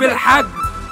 بالحجم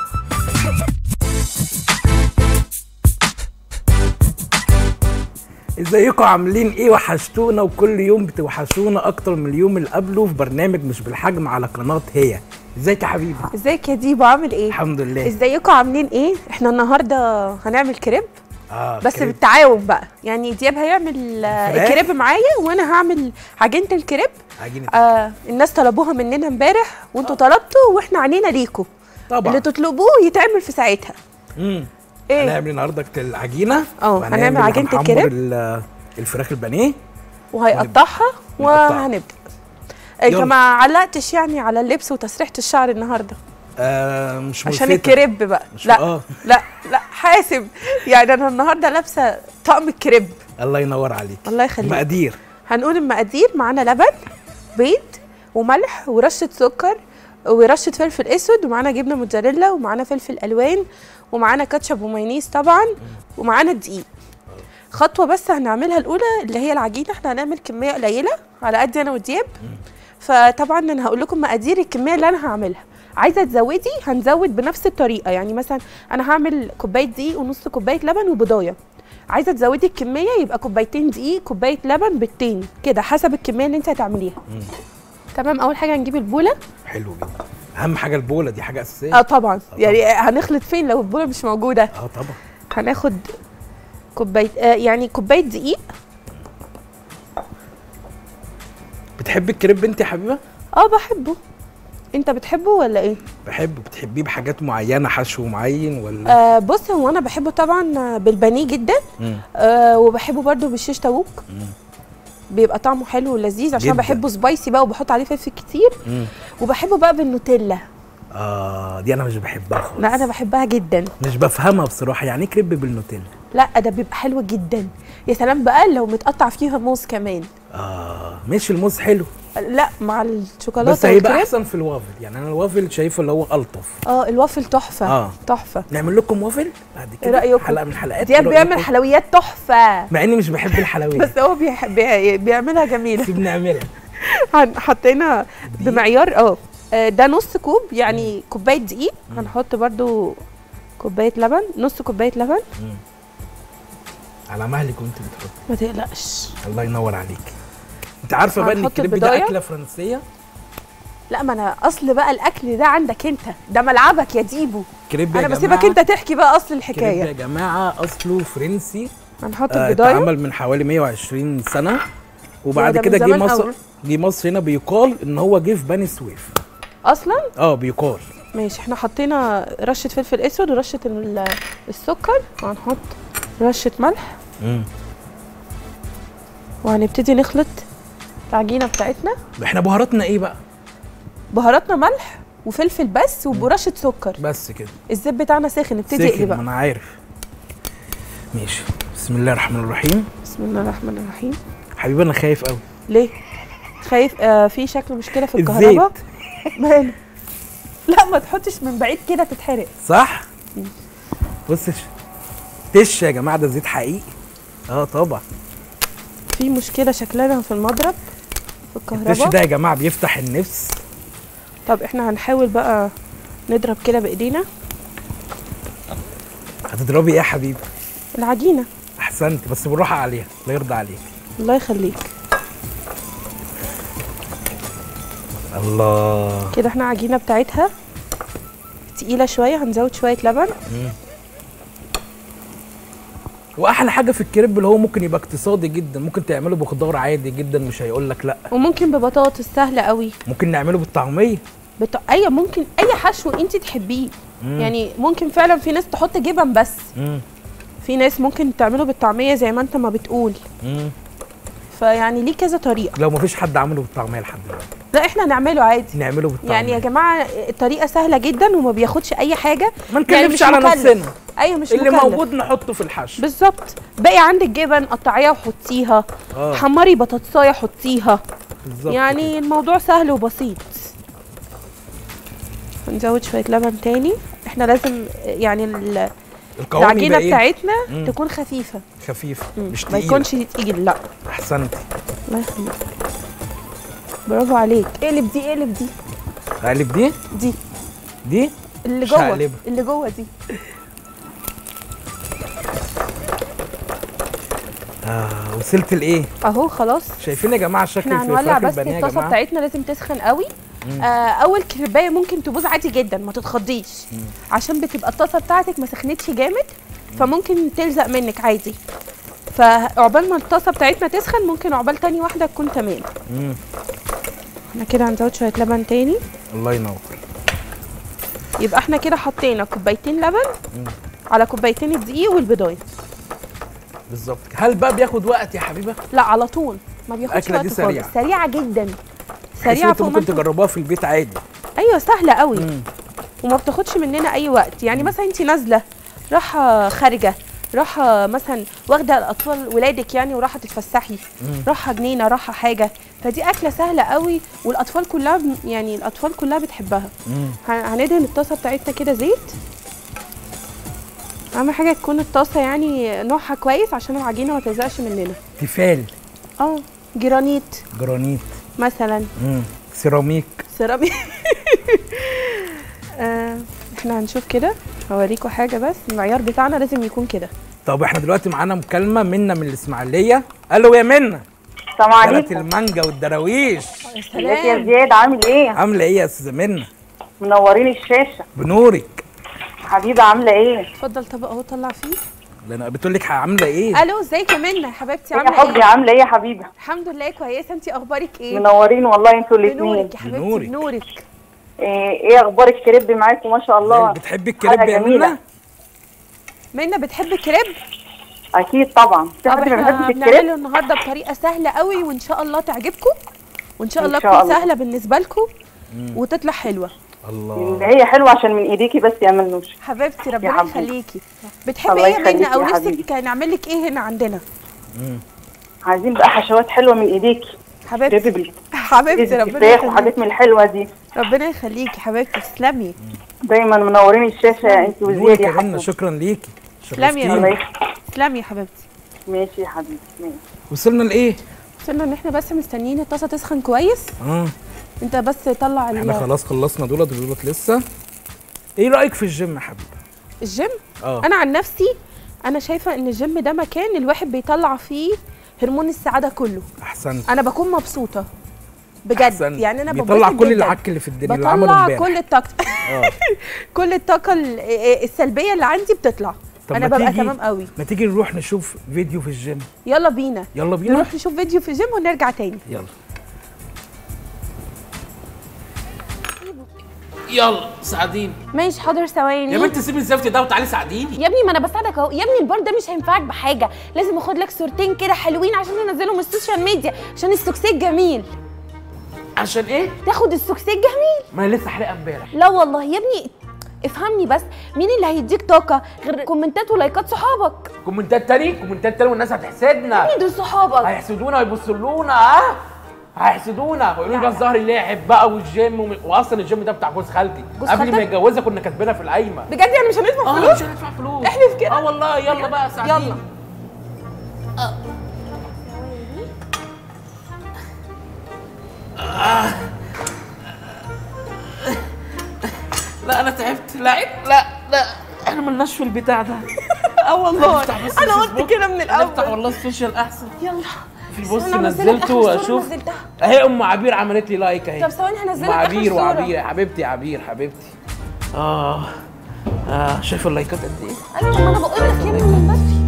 ازيكم عاملين ايه وحشتونا وكل يوم بتوحشونا اكتر من اليوم اللي قبله في برنامج مش بالحجم على قناه هي ازيك يا حبيبي ازيك يا ديبو عامل ايه الحمد لله ازيكم عاملين ايه احنا النهارده هنعمل كريب اه بس كريم. بالتعاون بقى يعني دياب هيعمل آه، الفراخ؟ الكريب معايا وانا هعمل عجينه الكريب عجينة آه الناس طلبوها مننا امبارح وانتوا طلبتوا واحنا عنينا ليكم طبعا اللي تطلبوه يتعمل في ساعتها امم ايه هنعمل النهارده العجينه اه، وهنعمل- هنعمل عجينة هنحمر الكريب. ال- الفراخ البانيه وهيقطعها ونقطعها. وهنبدا انت يلا. ما علقتش يعني على اللبس وتسريحه الشعر النهارده آه مش عشان ملفتة. الكريب بقى مش لا اه لا لا حاسب يعني انا النهارده لابسه طقم الكريب الله ينور عليك الله يخليك مقادير هنقول المقادير معانا لبن بيض وملح ورشه سكر ورشه فلفل اسود ومعانا جبنه موتزاريلا ومعانا فلفل الوان ومعانا كاتشب ومايونيز طبعا ومعانا دقيق خطوه بس هنعملها الاولى اللي هي العجينه احنا هنعمل كميه قليله على قد انا ودياب فطبعا انا هقول لكم مقادير الكميه اللي انا هعملها عايزه تزودي هنزود بنفس الطريقه يعني مثلا انا هعمل كوبايه دقيق ونص كوبايه لبن وبضايه عايزه تزودي الكميه يبقى كوبايتين دقيق كوبايه لبن بيضتين كده حسب الكميه اللي انت هتعمليها مم. تمام اول حاجه هنجيب البوله حلو جدا اهم حاجه البوله دي حاجه اساسيه اه طبعا طبعاً. يعني هنخلط فين لو البوله مش موجوده اه طبعا هناخد كوبايه آه يعني كوبايه دقيق بتحبي الكريب انت يا حبيبه اه بحبه انت بتحبه ولا ايه بحبه بتحبيه بحاجات معينه حشو معين ولا آه بص هو انا بحبه طبعا بالبانيه جدا مم. آه وبحبه برده بالشيش طاووق مم. بيبقى طعمه حلو ولذيذ عشان جداً. بحبه سبايسي بقى وبحط عليه فلفل كتير مم. وبحبه بقى بالنوتيلا اه دي انا مش بحبها خالص لا انا بحبها جدا مش بفهمها بصراحه يعني ايه كريب بالنوتيلا لا ده بيبقى حلو جدا يا سلام بقى لو متقطع فيها موز كمان اه ماشي الموز حلو لا مع الشوكولاته بس هيبقى والكريب. احسن في الوافل يعني انا الوافل شايفه اللي هو الطف اه الوافل تحفه آه. تحفه نعمل لكم وافل بعد ايه كده رايكم حلقه من الحلقات دياب إيه بيعمل رأيكم؟ حلويات تحفه مع اني مش بحب الحلويات بس هو بيح... بي... بيعملها جميله سيب نعملها هن- حطينا دقيق. بمعيار اه آه، ده نص كوب يعني كوبايه دقيق هنحط برضو كوبايه لبن نص كوبايه لبن على مهلك وانت بتحط ما تقلقش الله ينور عليك انت عارفه بقى ان هنحط الكريب ده البضاية؟ اكله فرنسيه لا ما انا اصل بقى الاكل ده عندك انت ده ملعبك يا ديبو كريب يا انا جماعه بسيبك انت تحكي بقى اصل كريب الحكايه يا جماعه اصله فرنسي هنحط آه، البضايه اتعمل من حوالي 120 سنه وبعد ده من كده جه زمان مصر قوي. جه مصر هنا بيقال ان هو جه في بني سويف اصلا اه بيقال ماشي احنا حطينا رشه فلفل اسود ورشه ال- السكر وهنحط رشه ملح امم وهنبتدي نخلط العجينه بتاعتنا احنا بهاراتنا ايه بقى بهاراتنا ملح وفلفل بس وبرشه سكر بس كده الزيت بتاعنا ساخن نبتدي سخن اقلي ما بقى انا عارف ماشي بسم الله الرحمن الرحيم بسم الله الرحمن الرحيم حبيبي انا خايف قوي ليه خايف آه في شكل مشكله في الزيت. الكهرباء ماله لا ما تحطش من بعيد كده تتحرق صح بص ش- تش يا جماعه ده زيت حقيقي اه طبعا في مشكله شكلنا في المضرب في التش الكهرباء ده يا جماعه بيفتح النفس طب احنا هنحاول بقى نضرب كده بايدينا هتضربي ايه يا حبيبي العجينه احسنت بس بالراحه عليها الله يرضى عليك الله يخليك الله كده احنا العجينه بتاعتها تقيله شويه هنزود شويه لبن واحلى حاجه في الكريب اللي هو ممكن يبقى اقتصادي جدا ممكن تعمله بخضار عادي جدا مش هيقول لك لا وممكن ببطاطس سهله قوي ممكن نعمله بالطعميه بت... اي ممكن اي حشو انت تحبيه مم. يعني ممكن فعلا في ناس تحط جبن بس مم. في ناس ممكن تعمله بالطعميه زي ما انت ما بتقول مم. فيعني ليه كذا طريقه لو مفيش حد عمله بالطعميه لحد دلوقتي لا احنا نعمله عادي نعمله بالطعميه يعني يا جماعه الطريقه سهله جدا وما بياخدش اي حاجه ما يعني نكلمش مش على مكلف. نفسنا ايوه مش اللي مكلف. موجود نحطه في الحشو بالظبط باقي عندك جبن قطعيها وحطيها اه حمري بطاطسايه حطيها بالظبط يعني الموضوع سهل وبسيط هنزود شويه لبن تاني احنا لازم يعني ال- القوام العجينه يبقى إيه؟ بتاعتنا مم. تكون خفيفه خفيف مم. مش ما تقيل يكونش تقيل لا احسنت الله يخليك برافو عليك اقلب دي اقلب دي اقلب دي دي دي اللي مش جوه هقلبها. اللي جوه دي اه وصلت لايه اهو خلاص شايفين يا جماعه شكل احنا الفراخ هنولع بس البانيه يا الطاسه جماعه بتاعتنا لازم تسخن قوي آه اول كربايه ممكن تبوظ عادي جدا ما تتخضيش عشان بتبقى الطاسه بتاعتك ما سخنتش جامد فممكن تلزق منك عادي فعقبال ما الطاسه بتاعتنا تسخن ممكن عقبال تاني واحده تكون تمام مم. احنا كده هنزود شويه لبن تاني الله ينور يبقى احنا كده حطينا كوبايتين لبن على كوبايتين الدقيق والبيضايه بالظبط هل بقى بياخد وقت يا حبيبه لا على طول ما بياخدش الأكلة وقت دي خالص سريعة. سريعه جدا سريعه سريعه انتوا فوق ما ممكن انتوا تجربوها في البيت عادي ايوه سهله قوي مم. وما بتاخدش مننا اي وقت يعني مثلا انت نازله رايحه خارجه رايحه مثلا واخده الاطفال ولادك يعني ورايحه تتفسحي رايحه جنينه رايحه حاجه فدي اكله سهله قوي والاطفال كلها ب- يعني الاطفال كلها بتحبها مم. هن- هندهن الطاسه بتاعتنا كده زيت اهم حاجه تكون الطاسه يعني نوعها كويس عشان العجينه ما تلزقش مننا تيفال اه جرانيت جرانيت مثلا مم. سيراميك سيراميك آه، احنا هنشوف كده هوريكم حاجه بس المعيار بتاعنا لازم يكون كده طب احنا دلوقتي معانا مكالمه منا من الاسماعيليه الو يا منا السلام كانت عليكم المانجا والدراويش يا ازيك يا سلام زياد عامل ايه؟ عامله ايه يا استاذه منا منورين الشاشة بنورك حبيبة عاملة ايه؟ اتفضل طبق اهو طلع فيه ده انا بتقول لك عامله ايه الو ازيك يا منى يا حبيبتي يا عامله حبي ايه عاملة ايه يا حبيبة؟ الحمد لله كويسه انت اخبارك ايه منورين والله انتوا الاتنين بنورك يا حبيبتي بنورك. بنورك ايه, ايه اخبار الكريب معاكم ما شاء الله؟ بتحبي الكريب حاجة يا جميلة. منا منى بتحب الكريب اكيد طبعا في طب حد ما احنا بيحبش بنعمله الكريب؟ النهارده بطريقه سهله قوي وان شاء الله تعجبكم وان شاء إن الله شاء تكون الله. سهله بالنسبه لكم وتطلع حلوه اللي الله هي حلوة عشان من ايديكي بس يا منوش حبيبتي ربنا حبيبي. يخليكي بتحبي الله ايه يا منى يخليكي او يا نفسك حبيبي. نعمل لك ايه هنا عندنا عايزين بقى حشوات حلوة من ايديكي حبيبتي كريب حبيبتي ربنا الفراخ يخليكي وحاجات من الحلوة دي ربنا يخليكي حبيبتي تسلمي دايما منورين الشاشة انت وزياد نورك يا يا منا حبيبي شكرا ليكي تسلمي يا شرفتينا. الله رب. يخليك تسلمي يا حبيبتي ماشي يا حبيبي ماشي وصلنا لايه وصلنا ان احنا بس مستنيين الطاسه تسخن كويس اه انت بس طلع احنا ال- خلاص خلصنا دولت دولت لسه ايه رايك في الجيم يا حبيبي الجيم اه انا عن نفسي انا شايفه ان الجيم ده مكان الواحد بيطلع فيه هرمون السعاده كله احسنت انا بكون مبسوطه بجد أحسنت. يعني انا بيطلع ببسط كل جداً. العك اللي في الدنيا اللي عمله بطلع امبارح كل الطاقه اه كل الطاقه ال- السلبيه اللي عندي بتطلع طب انا ما ببقى تيجي- تمام قوي ما تيجي نروح نشوف فيديو في الجيم يلا بينا يلا بينا نروح نشوف فيديو في الجيم ونرجع تاني يلا يلا ساعديني ماشي حاضر ثواني يا بنت سيبي الزفت ده وتعالي ساعديني يا ابني ما انا بساعدك اهو يا ابني البار ده مش هينفعك بحاجه لازم اخد لك صورتين كده حلوين عشان ننزلهم السوشيال ميديا عشان السوكسيك جميل عشان ايه؟ تاخد السوكسيك جميل ما انا لسه حريقه امبارح لا والله يا ابني افهمني بس مين اللي هيديك طاقه غير كومنتات ولايكات صحابك كومنتات تاني كومنتات تاني والناس هتحسدنا مين دول صحابك هيحسدونا ويبصوا لنا ها هيحسدونا ويقولوا لي بقى الظهر لاعب بقى والجيم وم... واصلا الجيم ده بتاع جوز خالتي جوز قبل ما خالتك؟ يتجوزها كنا كاتبينها في القايمه بجد يعني مش هندفع اه فلوس مش هندفع فلوس احلف كده. اه والله يلا بقى ساعديني يلا. لا انا تعبت لا لا لا احنا ملناش في البتاع ده اه والله نفتح بس انا الفيسبوك. قلت كده من نفتح الاول والله السوشيال احسن يلا في بص أنا هنزل لك نزلته آخر صورة واشوف نزلتها. اهي ام عبير عملت لي لايك اهي طب ثواني هنزل ام لك آخر عبير صورة. وعبير يا حبيبتي يا عبير حبيبتي اه اه شايف اللايكات قد ايه ايوه ما انا بقول لك يا ابني من بدري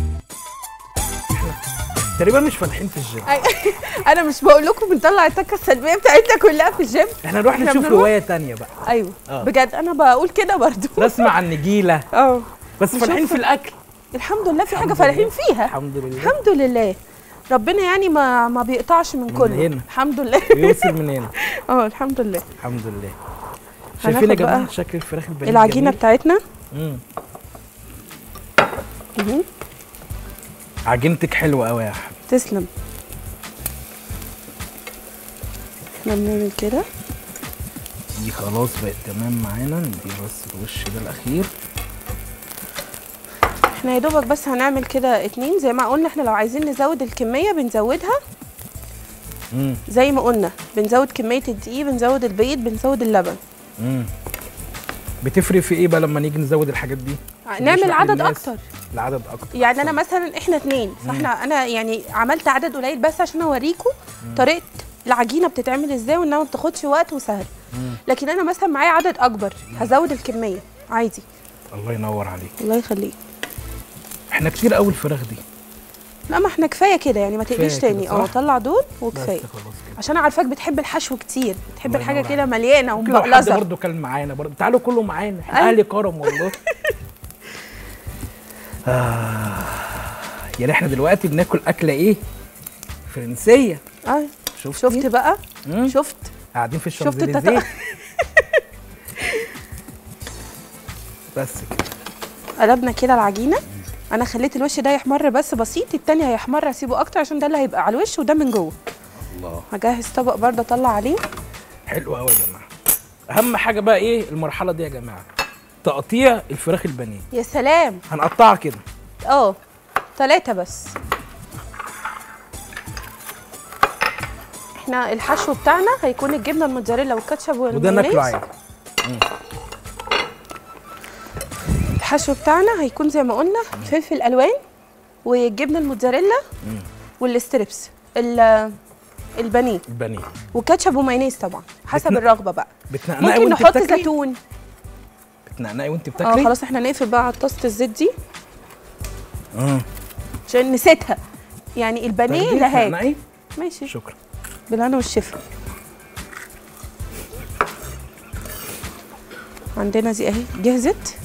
تقريبا مش فاتحين في الجيم أي- انا مش بقول لكم بنطلع الطاقه السلبيه بتاعتنا كلها في الجيم احنا نروح إحنا نشوف بنروح- روايه تانية بقى ايوه آه. بجد انا بقول كده برضو نسمع عن نجيله اه بس فاتحين في الاكل الحمد لله في حاجه الحمد فرحين لله. فيها الحمد لله الحمد لله ربنا يعني ما ما بيقطعش من كله هنا. الحمد لله ويوصل من هنا اه الحمد لله الحمد لله شايفين يا هناخد جماعه بقى شكل الفراخ البانيه العجينه الجميل؟ بتاعتنا مم. مهم. عجينتك حلوه قوي يا حبيبي تسلم احنا بنعمل كده دي خلاص بقت تمام معانا ندي بس الوش ده الاخير احنا يا دوبك بس هنعمل كده اتنين زي ما قلنا احنا لو عايزين نزود الكميه بنزودها امم زي ما قلنا بنزود كميه الدقيق بنزود البيض بنزود اللبن امم بتفرق في ايه بقى لما نيجي نزود الحاجات دي نعمل نشرح عدد للناس اكتر العدد اكتر يعني انا مثلا احنا اتنين فاحنا انا يعني عملت عدد قليل بس عشان اوريكم طريقه العجينه بتتعمل ازاي وانها ما بتاخدش وقت وسهل لكن انا مثلا معايا عدد اكبر هزود الكميه عادي الله ينور عليك الله يخليك احنا كتير قوي الفراخ دي لا ما احنا كفايه كده يعني ما كفاية تقليش كده، تاني اه صح؟ طلع دول بس وكفايه خلاص كده عشان انا عارفاك بتحب الحشو كتير بتحب الله الحاجه ينور كده عليك. مليانه ممكن لو حد ومبقلصه برضه كان معانا برضه تعالوا كله معانا احنا أيوة. اهلي كرم والله آه. يعني احنا دلوقتي بناكل اكله ايه فرنسيه اه شفت شفت بقى مم. شفت قاعدين في شفت الشانزليزيه التت- بس كده قلبنا كده العجينه انا خليت الوش ده يحمر بس بسيط التاني هيحمر هسيبه اكتر عشان ده اللي هيبقى على الوش وده من جوه الله هجهز طبق برده اطلع عليه حلو قوي يا جماعه اهم حاجه بقى ايه المرحله دي يا جماعه تقطيع الفراخ البانيه يا سلام هنقطعها كده اه ثلاثة بس احنا الحشو بتاعنا هيكون الجبنه الموتزاريلا والكاتشب وده ناكله والمايونيز عادي الحشو بتاعنا هيكون زي ما قلنا فلفل الوان والجبنه الموتزاريلا والستريبس ال- البانيه البانيه وكاتشب ومايونيز طبعا حسب بتن- الرغبه بقى بتنقنقي ممكن وانت نحط بتاكلي زيتون بتنقنقي وانت اه بتاكلي خلاص احنا نقفل بقى على طاسه الزيت دي اه عشان نسيتها يعني البانيه تاخدي لهاك تنقنقي ماشي شكرا بالهنا والشفا عندنا دي اهي جهزت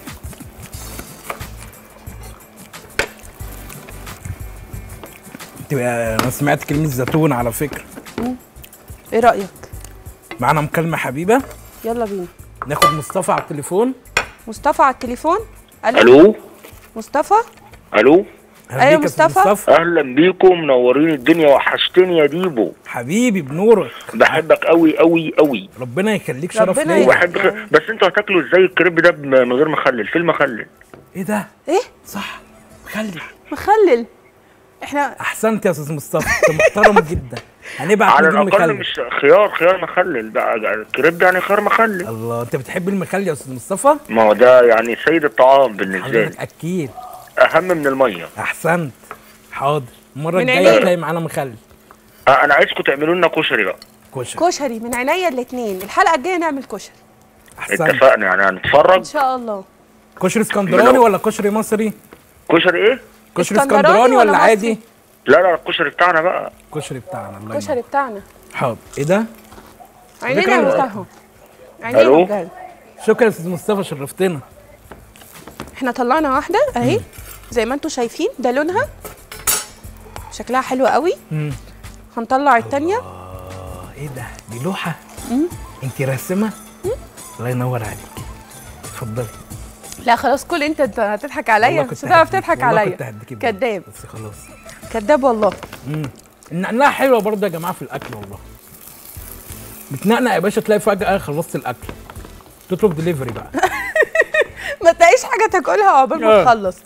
انت انا سمعت كلمه زيتون على فكره ايه رايك معانا مكالمه حبيبه يلا بينا ناخد مصطفى على التليفون مصطفى على التليفون الو الو مصطفى الو أهلا أيوة بيك يا أستاذ مصطفى. مصطفى اهلا بيكم منورين الدنيا وحشتني يا ديبو حبيبي بنورك بحبك قوي قوي قوي ربنا يخليك شرف ربنا ليا يخليك. وبحب بس انتوا هتاكلوا ازاي الكريب ده بم- من غير مخلل في المخلل ايه ده ايه صح خلي مخلل احنا احسنت يا استاذ مصطفى انت محترم جدا هنبعت على نجيب الاقل مخلل مش خيار خيار مخلل بقى الكريب يعني خيار مخلل الله انت بتحب المخلل يا استاذ مصطفى ما هو ده يعني سيد الطعام بالنسبه حضرتك لي اكيد اهم من الميه احسنت حاضر المره من الجايه عينيا. تلاقي معانا مخلل آه، انا عايزكم تعملوا لنا كشري بقى كشري كشري من عينيا الاثنين الحلقه الجايه نعمل كشري احسنت اتفقنا يعني ان هنتفرج شاء الله كشري اسكندراني ولا كشري مصري كشري ايه كشري اسكندراني اسكندراني ولا ولا مصري؟ عادي لا لا الكشري بتاعنا بقى كشري بتاعنا الله الكشري ينور بتاعنا حاضر ايه ده عينينا فكرة- مفتاحهم عينينا ألو؟ بجد شكرا يا استاذ مصطفى شرفتنا احنا طلعنا واحده اهي زي ما انتم شايفين ده لونها شكلها حلو قوي مم. هنطلع التانية اه ايه ده دي لوحه انت راسمه الله ينور عليك اتفضلي لا خلاص كل انت انت هتضحك والله عليا كنت مش هتعرف هديك- تضحك والله عليا كنت هديكي بجد. كداب بس خلاص كداب والله امم النقنقه حلوه برضه يا جماعه في الاكل والله بتنقنق يا باشا تلاقي فجاه خلصت الاكل تطلب دليفري بقى ما تلاقيش حاجه تاكلها عقبال ما آه. تخلص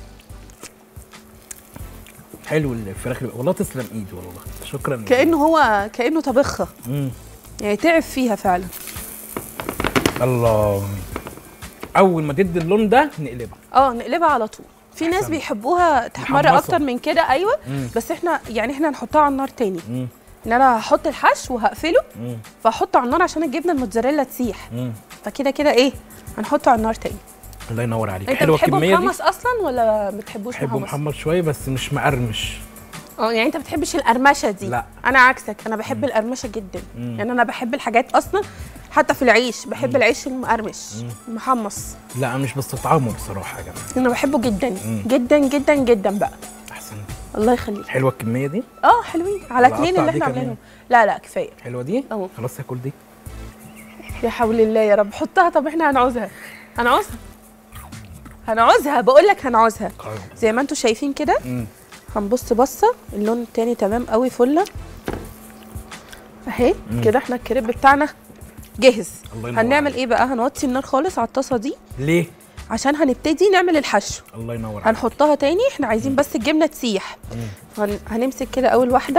حلو الفراخ والله تسلم ايدي والله شكرا كانه هو كانه طبخها مم. يعني تعب فيها فعلا الله اول ما تدي اللون ده نقلبها اه نقلبها على طول في ناس أحسن. بيحبوها تحمر محمصة. اكتر من كده ايوه مم. بس احنا يعني احنا هنحطها على النار تاني مم. ان انا هحط الحشو وهقفله مم. فاحطه على النار عشان الجبنه الموتزاريلا تسيح مم. فكده كده ايه هنحطه على النار تاني الله ينور عليك انت حلوه بتحبه الكميه دي محمص اصلا ولا ما بتحبوش بحبه محمص محمر شويه بس مش مقرمش اه يعني انت بتحبش القرمشه دي لا. انا عكسك انا بحب القرمشه جدا يعني انا بحب الحاجات اصلا حتى في العيش بحب العيش المقرمش المحمص لا انا مش بستطعمه بصراحه يا جماعه انا بحبه جدا جدا جدا جدا بقى احسن الله يخليك حلوه الكميه دي اه حلوين على لا، اتنين أقطع اللي دي احنا كمان. عاملينهم لا لا كفايه حلوه دي أهو. خلاص هاكل دي يا حول الله يا رب حطها طب احنا هنعوزها هنعوزها هنعوزها بقول لك هنعوزها زي ما انتم شايفين كده مم. هنبص بصه اللون التاني تمام قوي فله اهي كده احنا الكريب بتاعنا جاهز الله ينور هنعمل عليك. ايه بقى هنوطي النار خالص على الطاسه دي ليه عشان هنبتدي نعمل الحشو الله ينور عليك هنحطها تاني احنا عايزين بس الجبنه تسيح هن... هنمسك كده اول واحده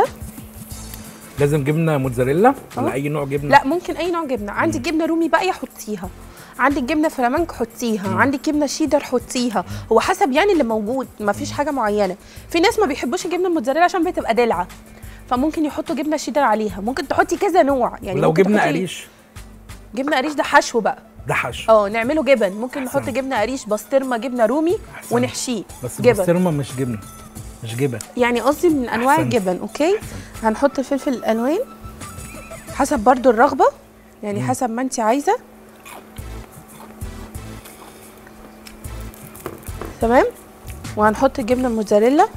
لازم جبنه موتزاريلا ولا أه. اي نوع جبنه لا ممكن اي نوع جبنه عندي جبنه رومي باقيه حطيها عندك جبنه فلامنك حطيها عندك جبنه شيدر حطيها هو حسب يعني اللي موجود ما فيش حاجه معينه في ناس ما بيحبوش الجبنه الموتزاريلا عشان بتبقى دلعه فممكن يحطوا جبنه شيدر عليها ممكن تحطي كذا نوع يعني لو ممكن جبنه تحطي- قريش جبنه قريش ده حشو بقى ده حشو اه نعمله جبن ممكن أحسن. نحط جبنه قريش بسطرمه جبنه رومي أحسن. ونحشيه بس جبن البسطرمه مش جبنه مش جبن يعني قصدي من انواع أحسنت. الجبن اوكي هنحط الفلفل الالوان حسب برضو الرغبه يعني حسب ما انت عايزه تمام وهنحط الجبنه الموتزاريلا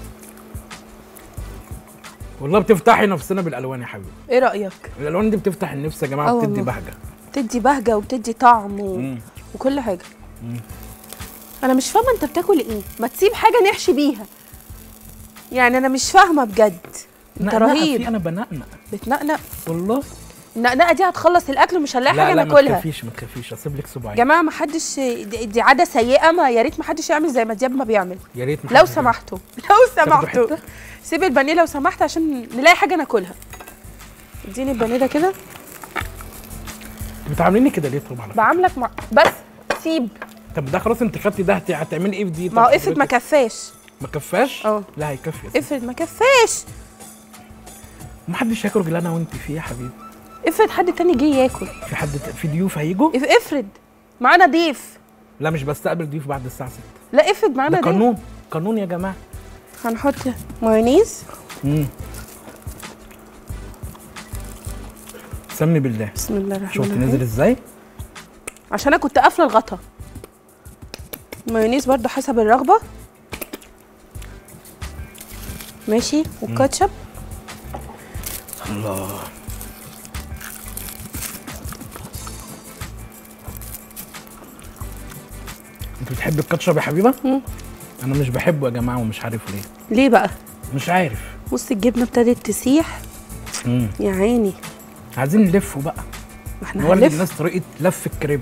والله بتفتحي نفسنا بالالوان يا حبيبي ايه رايك الالوان دي بتفتح النفس يا جماعه آه بتدي والله. بهجه بتدي بهجه وبتدي طعم و... مم. وكل حاجه انا مش فاهمه انت بتاكل ايه ما تسيب حاجه نحشي بيها يعني انا مش فاهمه بجد انت نقنقة رهيب في انا بنقنق بتنقنق والله النقنقه دي هتخلص الاكل ومش هنلاقي حاجه لا لا ما ناكلها تخافيش ما تخافيش اسيب لك صباعين جماعه ما حدش دي, دي عاده سيئه ما يا ريت ما حدش يعمل زي ما دياب ما بيعمل يا ريت ما لو حد- سمحتوا لو سمحتوا حتة؟ سيب البانيه لو سمحت عشان نلاقي حاجه ناكلها اديني البانيه ده كده انتوا بتعامليني كده ليه طب على فكرة؟ بعاملك مع... بس سيب طب ده خلاص انت خدتي ده هت- هتعملي ايه في دي ما هو طب افرض ما حضرتك؟ كفاش ما كفاش اه. لا هيكفي يا ستي. افرض ما كفاش ما حدش هياكل غير انا وانت فيه يا حبيبي افرض حد تاني جه ياكل في حد ت- في ضيوف هيجوا اف- افرض معانا ضيف لا مش بستقبل ضيوف بعد الساعه 6 لا افرض معانا ده ضيف قانون قانون يا جماعه هنحط مايونيز امم سمي بالله بسم الله الرحمن شفت الرحيم نزل ازاي عشان انا كنت قافله الغطا مايونيز برضو حسب الرغبه ماشي والكاتشب الله انت بتحب الكاتشب يا حبيبه مم. انا مش بحبه يا جماعه ومش عارف ليه ليه بقى مش عارف بص الجبنه ابتدت تسيح امم يا عيني عايزين نلفه بقى ما احنا نوري هنلف الناس طريقه لف الكريب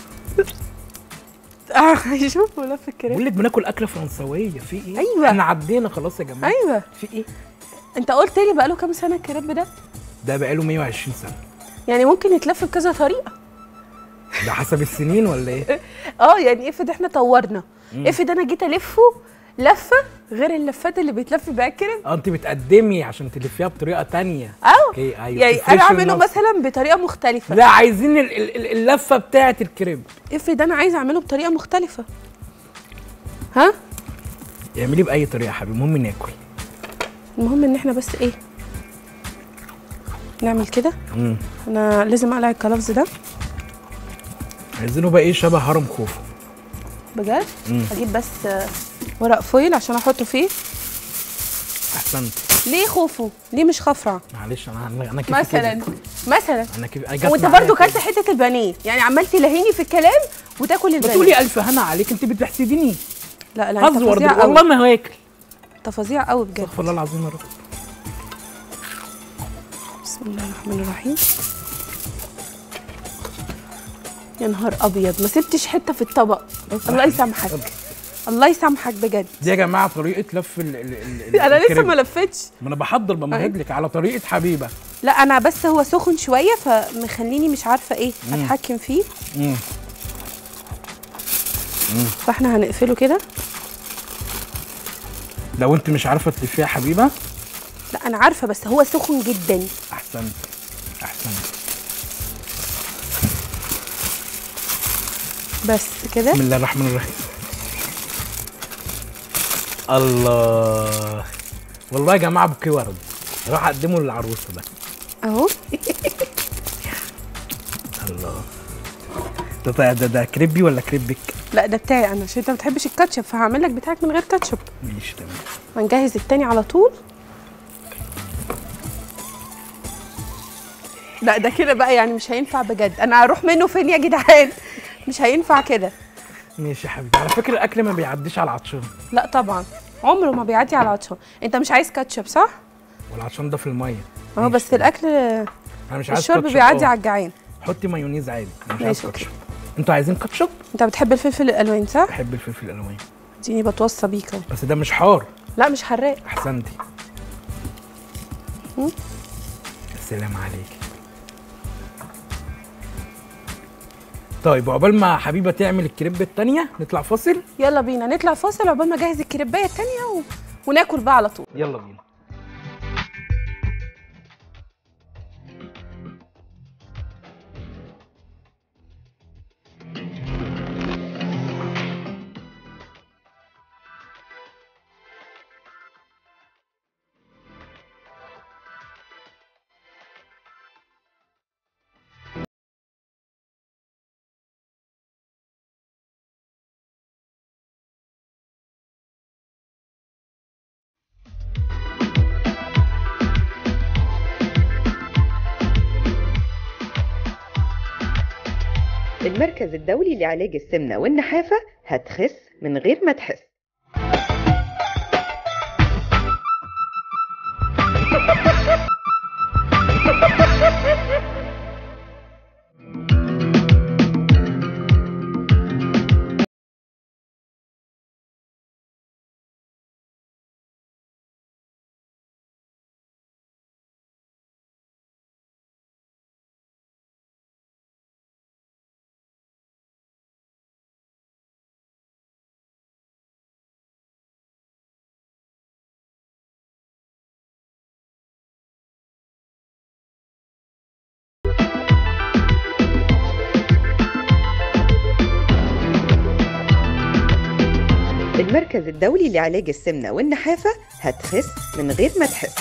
اه شوفوا لف الكريم بقول لك بناكل اكله فرنسويه في ايه أيوة. احنا عدينا خلاص يا جماعه ايوه في ايه انت قلت لي بقاله كام سنه الكريب ده ده بقاله 120 سنه يعني ممكن يتلف بكذا طريقه ده حسب السنين ولا ايه اه يعني افرض احنا طورنا افرض انا جيت الفه لفه غير اللفات اللي بيتلف بيها الكريب اه انت بتقدمي عشان تلفيها بطريقه تانية اه اوكي ايوه يعني تفرشي انا اعمله النص. مثلا بطريقه مختلفه لا عايزين ال- ال- ال- اللفه بتاعه الكريب افرض انا عايزه اعمله بطريقه مختلفه ها اعمليه باي طريقه يا حبيبي المهم ناكل المهم ان احنا بس ايه نعمل كده امم انا لازم اقلع الكلفز ده عايزينه بقى ايه شبه هرم خوفو بجد مم. اجيب بس آه، ورق فويل عشان احطه فيه احسنت ليه خوفه ليه مش خفرع معلش انا انا كيف مثلا كده. مثلا انا كيف أنا جت وانت معايا برضو كده. كلت حته البانيه يعني عمال تلهيني في الكلام وتاكل البانيه بتقولي الف هنا عليك انت بتحسديني لا لا انت هزور فظيع والله قوي ما هاكل انت فظيع قوي بجد استغفر الله العظيم يا رب بسم الله الرحمن الرحيم يا نهار ابيض ما سبتش حته في الطبق الله يسامحك الله يسامحك بجد دي يا جماعه طريقه لف ال ال ال انا لسه الكريب. ما لفتش ما انا بحضر بمهد لك على طريقه حبيبه لا انا بس هو سخن شويه فمخليني مش عارفه ايه اتحكم فيه امم فاحنا هنقفله كده لو انت مش عارفه تلفيها حبيبه لا انا عارفه بس هو سخن جدا احسنت احسنت بس كده بسم الله الرحمن الرحيم الله والله يا جماعه بوكيه ورد راح اقدمه للعروسه ده اهو الله ده ده ده, ده كريبي ولا كريبك لا ده بتاعي انا عشان انت ما بتحبش الكاتشب فهعمل لك بتاعك من غير كاتشب ماشي تمام هنجهز التاني على طول لا ده كده بقى يعني مش هينفع بجد انا هروح منه فين يا جدعان مش هينفع كده ماشي يا حبيبي على فكره الاكل ما بيعديش على العطشان لا طبعا عمره ما بيعدي على العطشان انت مش عايز كاتشب صح والعطشان ده في الميه اه ماشي بس تمام. الاكل انا مش عايز الشرب كاتشب، بيعدي اه. على الجعان حطي مايونيز عادي انا مش عايز ماشي، أوكي. كاتشب انتوا عايزين كاتشب انت بتحب الفلفل الالوان صح بحب الفلفل الالوان اديني بتوصى بيك اهو بس ده مش حار لا مش حراق احسنتي السلام عليك طيب وعقبال ما حبيبه تعمل الكريب التانية نطلع فاصل يلا بينا نطلع فاصل عقبال ما اجهز الكريبايه التانيه و... وناكل بقى على طول يلا بينا المركز الدولي لعلاج السمنة والنحافة هتخس من غير ما تحس المركز الدولي لعلاج السمنة والنحافة هتخس من غير ما تحس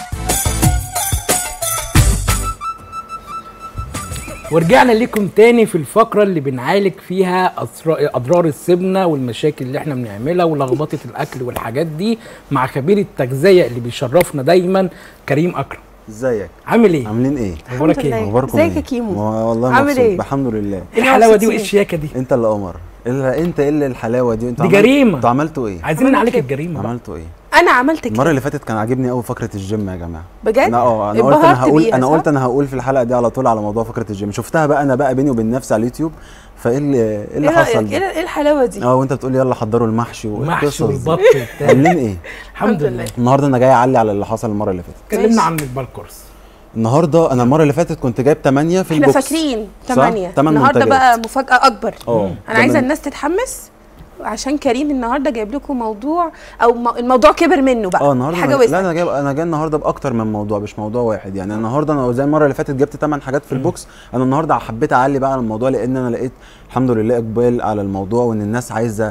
ورجعنا لكم تاني في الفقرة اللي بنعالج فيها أسرا- أضرار السمنة والمشاكل اللي احنا بنعملها ولخبطة الأكل والحاجات دي مع خبير التغذية اللي بيشرفنا دايما كريم أكرم ازيك عامل ايه؟ عاملين ايه أخبارك الحمد ايه؟ لله. اخباركم ازيك ايه يا كيمو؟ ما- والله عامل مبسوط ايه؟ الحمد لله ايه الحلاوة دي مبسوطين. وايه الشياكة دي؟ انت اللي قمر إلا انت ايه اللي الحلاوه دي انت دي جريمة. انتوا عملتوا ايه عايزين عملنا نعالج كده. الجريمة بقى. عملتوا ايه انا عملت المره كده اللي فاتت كان عاجبني قوي فقره الجيم يا جماعه بجد انا اه انا قلت انبهرت انا هقول بيها، انا صح؟ قلت انا هقول في الحلقه دي على طول على موضوع فقره الجيم شفتها بقى انا بقى بيني وبين نفسي على اليوتيوب فايه اللي ايه اللي ايه حصل رايك ايه ده؟ ايه الحلاوه دي اه وانت بتقول يلا حضروا المحشي محشي والقصص دي. والبط وبتاع عاملين ايه الحمد لله النهارده انا جاي اعلي على اللي حصل المره اللي فاتت اتكلمنا عن البالكورس النهارده انا المره اللي فاتت كنت جايب 8 في احنا البوكس فاكرين صح؟ 8 تمن النهارده منتجات. بقى مفاجاه اكبر اه انا عايزه تمن- الناس تتحمس عشان كريم النهارده جايب لكم موضوع او م- الموضوع كبر منه بقى اه النهارده حاجه أنا... لا وسعت انا جايب انا جاي النهارده باكتر من موضوع مش موضوع واحد يعني النهارده انا زي المره اللي فاتت جبت 8 حاجات في البوكس انا النهارده حبيت اعلي بقى على الموضوع لان انا لقيت الحمد لله اقبال على الموضوع وان الناس عايزه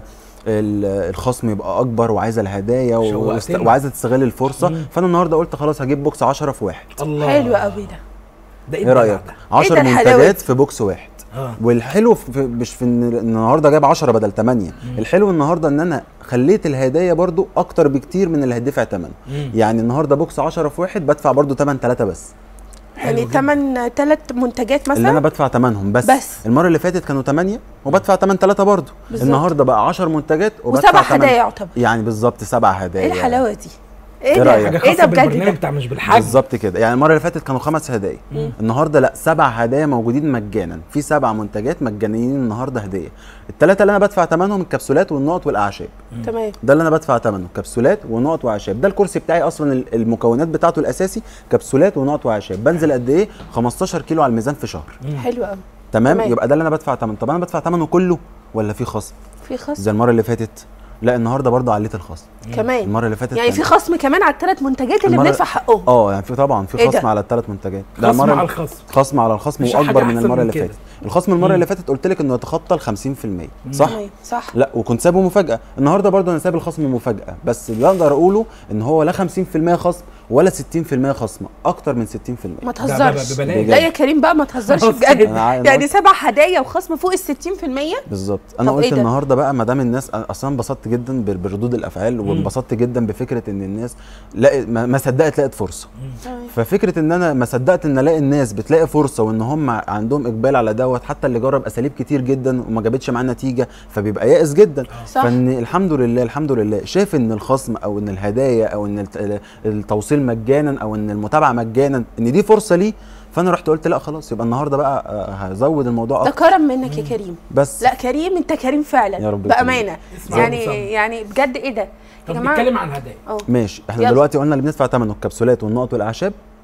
ال- الخصم يبقى اكبر وعايزه الهدايا و... شوقتني. وعايزه تستغل الفرصه فانا النهارده قلت خلاص هجيب بوكس 10 في واحد الله حلو قوي ده ده ايه الدلع رايك ده؟ 10 ده الحلاوة منتجات دي؟ في بوكس واحد اه والحلو في مش في ان النهارده جايب 10 بدل 8 الحلو النهارده ان انا خليت الهدايا برضو اكتر بكتير من اللي هدفع 8 مم. يعني النهارده بوكس 10 في واحد بدفع برضو 8 3 بس يعني جدا. 8 ثلاث منتجات اللي انا مثلا بدفع ثمنهم بس, بس. المره اللي فاتت كانوا 8 وبدفع 8 3 برضو بالظبط. النهارده بقى 10 منتجات وبدفع وسبع 8 هدايا يعتبر يعني بالظبط سبع هدايا ايه الحلاوه دي إيه ايه ده رأيك؟ حاجة ايه خاصة ده بجد بالبرنامج ده بتاع مش بالحجم بالظبط كده يعني المره اللي فاتت كانوا خمس هدايا النهارده لا سبع هدايا موجودين مجانا في سبع منتجات مجانيين النهارده هديه الثلاثه اللي انا بدفع ثمنهم الكبسولات والنقط والاعشاب تمام ده اللي انا بدفع ثمنه كبسولات ونقط واعشاب ده الكرسي بتاعي اصلا ال- المكونات بتاعته الاساسي كبسولات ونقط واعشاب بنزل قد ايه 15 كيلو على الميزان في شهر حلو قوي تمام تمام. يبقى ده اللي انا بدفع ثمنه طب انا بدفع ثمنه كله ولا في خصم في خصم زي المره اللي فاتت لا النهارده برضه عليت الخصم كمان المره اللي فاتت يعني كان- في خصم كمان على الثلاث منتجات اللي المرة- بندفع حقهم اه يعني في طبعا في إيه خصم ده؟ على الثلاث منتجات خصم المرة- على الخصم. خصم على الخصم مش واكبر حاجة من أحسن المره من اللي كده. فاتت الخصم المره اللي فاتت قلت لك انه يتخطى ال 50% صح تمام صح لا وكنت سايبه مفاجاه النهارده برضه انا سايب الخصم مفاجاه بس اللي اقدر اقوله ان هو لا 50% خصم ولا 60% خصم اكتر من 60% ما ده تهزرش ببلاش. لا يا كريم بقى ما تهزرش خلاص بجد أنا عا- أنا يعني قلت- سبع هدايا وخصم فوق ال 60% بالظبط انا طب قلت إيه ده؟ النهارده بقى ما دام الناس أنا اصلا انبسطت جدا بر- بردود الافعال وانبسطت جدا بفكره ان الناس لقت ما ما صدقت لقت فرصه تمام. ففكره ان انا ما صدقت ان الاقي الناس بتلاقي فرصه وان هم عندهم اقبال على دوت حتى اللي جرب اساليب كتير جدا وما جابتش معاه نتيجه فبيبقى يائس جدا صح. فان الحمد لله الحمد لله شايف ان الخصم او ان الهدايا او ان الت- التوصيل مجانا او ان المتابعه مجانا ان دي فرصه ليه فانا رحت قلت لا خلاص يبقى النهارده بقى آه، هزود الموضوع ده اكتر كرم منك يا كريم بس لا كريم انت كريم فعلا يا رب بامانه اسمع يعني وسام. يعني بجد ايه ده يا طب جماعه نتكلم عن الهدايا اه ماشي احنا يلا. دلوقتي قلنا اللي بندفع ثمنه الكبسولات والنقط والاعشاب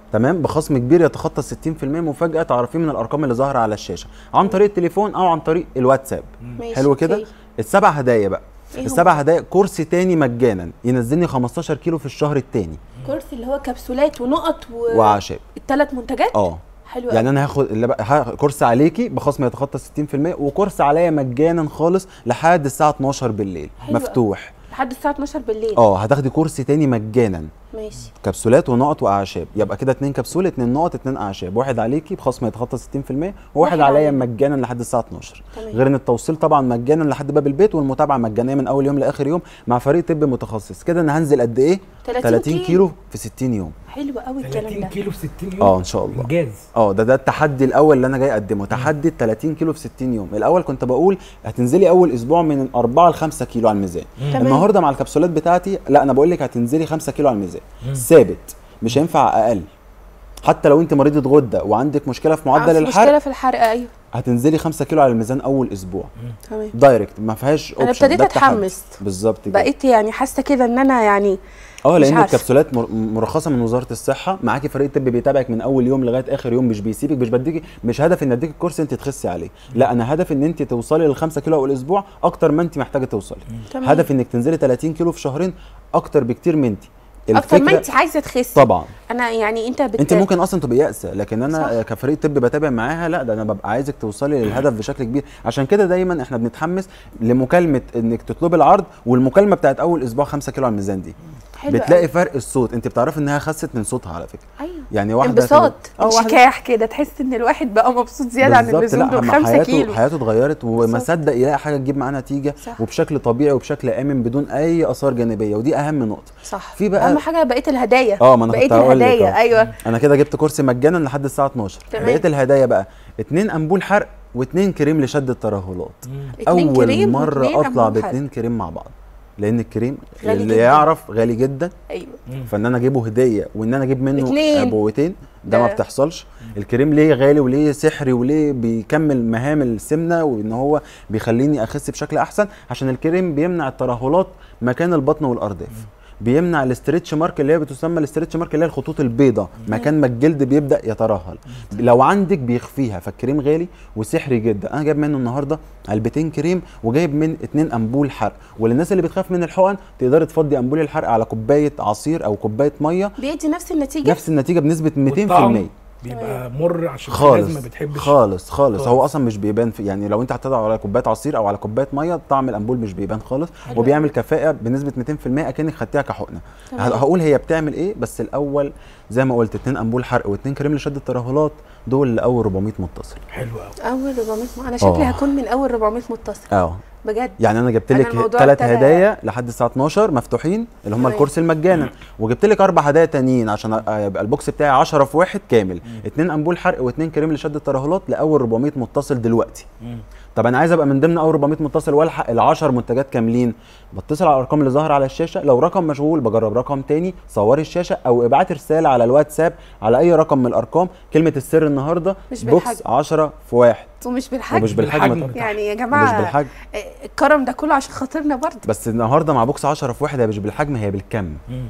تمام بخصم كبير يتخطى 60% مفاجاه تعرفيه من الارقام اللي ظاهره على الشاشه عن طريق التليفون او عن طريق الواتساب ماشي، حلو كده أوكي. السبع هدايا بقى إيه هم؟ السبع هدايا كورس تاني مجانا ينزلني 15 كيلو في الشهر التاني كورس اللي هو كبسولات ونقط و... وعشاب الثلاث منتجات اه حلو يعني انا هاخد اللي بقى ها- كورس عليكي بخصم يتخطى 60% وكورس عليا مجانا خالص لحد الساعه 12 بالليل حلو مفتوح لحد الساعه 12 بالليل اه هتاخدي كورس تاني مجانا ماشي كبسولات ونقط واعشاب يبقى كده اتنين كبسوله اتنين نقط اتنين اعشاب واحد عليكي بخصم يتخطى 60% وواحد واحد عليا عليا. مجانا لحد الساعه 12 تمام. غير ان التوصيل طبعا مجانا لحد باب البيت والمتابعه مجانيه من اول يوم لاخر يوم مع فريق طب متخصص كده انا هنزل قد ايه 30 30 كيلو. كيلو في 60 يوم حلو قوي الكلام 30 ده كيلو في 60 يوم اه ان شاء الله انجاز اه ده ده التحدي الاول اللي انا جاي اقدمه تحدي ال 30 كيلو في 60 يوم الاول كنت بقول هتنزلي اول اسبوع من 4 ل 5 كيلو على الميزان تمام. النهارده مع الكبسولات بتاعتي لا انا بقول لك هتنزلي 5 كيلو على الميزان ثابت مش هينفع اقل حتى لو انت مريضه غده وعندك مشكله في معدل آه، في الحرق مشكله في الحرق ايوه هتنزلي 5 كيلو على الميزان اول اسبوع تمام دايركت ما فيهاش أنا اوبشن ابتديت أتحمس. بالظبط كده بقيت يعني حاسه كده ان انا يعني اه مش لان عارفة. الكبسولات مر- مرخصه من وزاره الصحه معاكي فريق طبي بيتابعك من اول يوم لغايه اخر يوم مش بيسيبك مش بديكي مش هدف ان اديك الكورس انت تخسي عليه لا انا هدف ان انت توصلي لل 5 كيلو اول اسبوع اكتر ما انت محتاجه توصلي تمام. هدف انك تنزلي 30 كيلو في شهرين اكتر بكتير من انت اكتر ما انت عايزه تخسي طبعا انا يعني انت بت... انت ممكن اصلا تبقي يائسه لكن انا صح. صح. كفريق طب بتابع معاها لا ده انا ببقى عايزك توصلي للهدف بشكل كبير عشان كده دايما احنا بنتحمس لمكالمه انك تطلبي العرض والمكالمه بتاعت اول اسبوع 5 كيلو على الميزان دي حلو بتلاقي قوي. فرق الصوت انت بتعرفي انها خست من صوتها على فكره ايوه يعني واحده انبساط كانت- اه واحدة- انشكاح كده تحس ان الواحد بقى مبسوط زياده عن بالظبط، اللزوم لا دول ما 5 حياته كيلو حياته اتغيرت وما صدق يلاقي حاجه تجيب معاه نتيجه صح. وبشكل طبيعي وبشكل امن بدون اي اثار جانبيه ودي اهم نقطه صح في بقى- اهم حاجه بقيه الهدايا اه ما انا بقيه كنت هقول لك الهدايا اه. ايوه انا كده جبت كرسي مجانا لحد الساعه 12 تمام. بقيت الهدايا بقى اتنين انبول حرق واتنين كريم لشد الترهلات اتنين اول كريم مره واتنين اطلع أنبول حرق. باتنين كريم مع بعض لان الكريم غالي اللي جداً. يعرف غالي جدا ايوه فان انا اجيبه هديه وان انا اجيب منه اتنين. ابوتين ده ما ده. بتحصلش الكريم ليه غالي وليه سحري وليه بيكمل مهام السمنه وان هو بيخليني اخس بشكل احسن عشان الكريم بيمنع الترهلات مكان البطن والارداف بيمنع الاسترتش مارك اللي هي بتسمى الاسترتش مارك اللي هي الخطوط البيضاء مكان ما الجلد بيبدا يترهل لو عندك بيخفيها فالكريم غالي وسحري جدا انا جايب منه النهارده علبتين كريم وجايب من اتنين انبول حرق وللناس اللي بتخاف من الحقن تقدري تفضي انبول الحرق على كوبايه عصير او كوبايه ميه بيدي نفس النتيجه نفس النتيجه بنسبه 200% والطعم بيبقى مر عشان في ناس خالص ما بتحبش خالص خالص خالص. هو اصلا مش بيبان في يعني لو انت هتضع على كوبايه عصير او على كوبايه ميه طعم الانبول مش بيبان خالص وبيعمل كفاءه بنسبه 200% اكنك خدتيها كحقنه ه- هقول هي بتعمل ايه بس الاول زي ما قلت اتنين انبول حرق واتنين كريم لشد الترهلات دول لاول 400 متصل حلو قوي اول 400 م- انا شكلي اه. هكون من اول 400 متصل اه بجد يعني انا جبت أنا لك الموضوع ثلاث ابتدى- هدايا لحد الساعه 12 مفتوحين اللي هم تمام. الكورس المجانا وجبت لك اربع هدايا تانيين عشان أ- يبقى البوكس بتاعي 10 في واحد كامل اتنين انبول حرق واتنين كريم لشد الترهلات لاول 400 متصل دلوقتي طب انا عايز ابقى من ضمن اول 400 متصل والحق ال 10 منتجات كاملين بتصل على الارقام اللي ظاهره على الشاشه لو رقم مشغول بجرب رقم تاني صوري الشاشه او ابعتي رساله على الواتساب على اي رقم من الارقام كلمه السر النهارده مش بوكس بالحجم. 10 في واحد ومش بالحجم ومش بالحجم بالحجم. طبعاً. يعني يا جماعه مش بالحجم آه، الكرم ده كله عشان خاطرنا برضه بس النهارده مع بوكس 10 في واحد هي مش بالحجم هي بالكم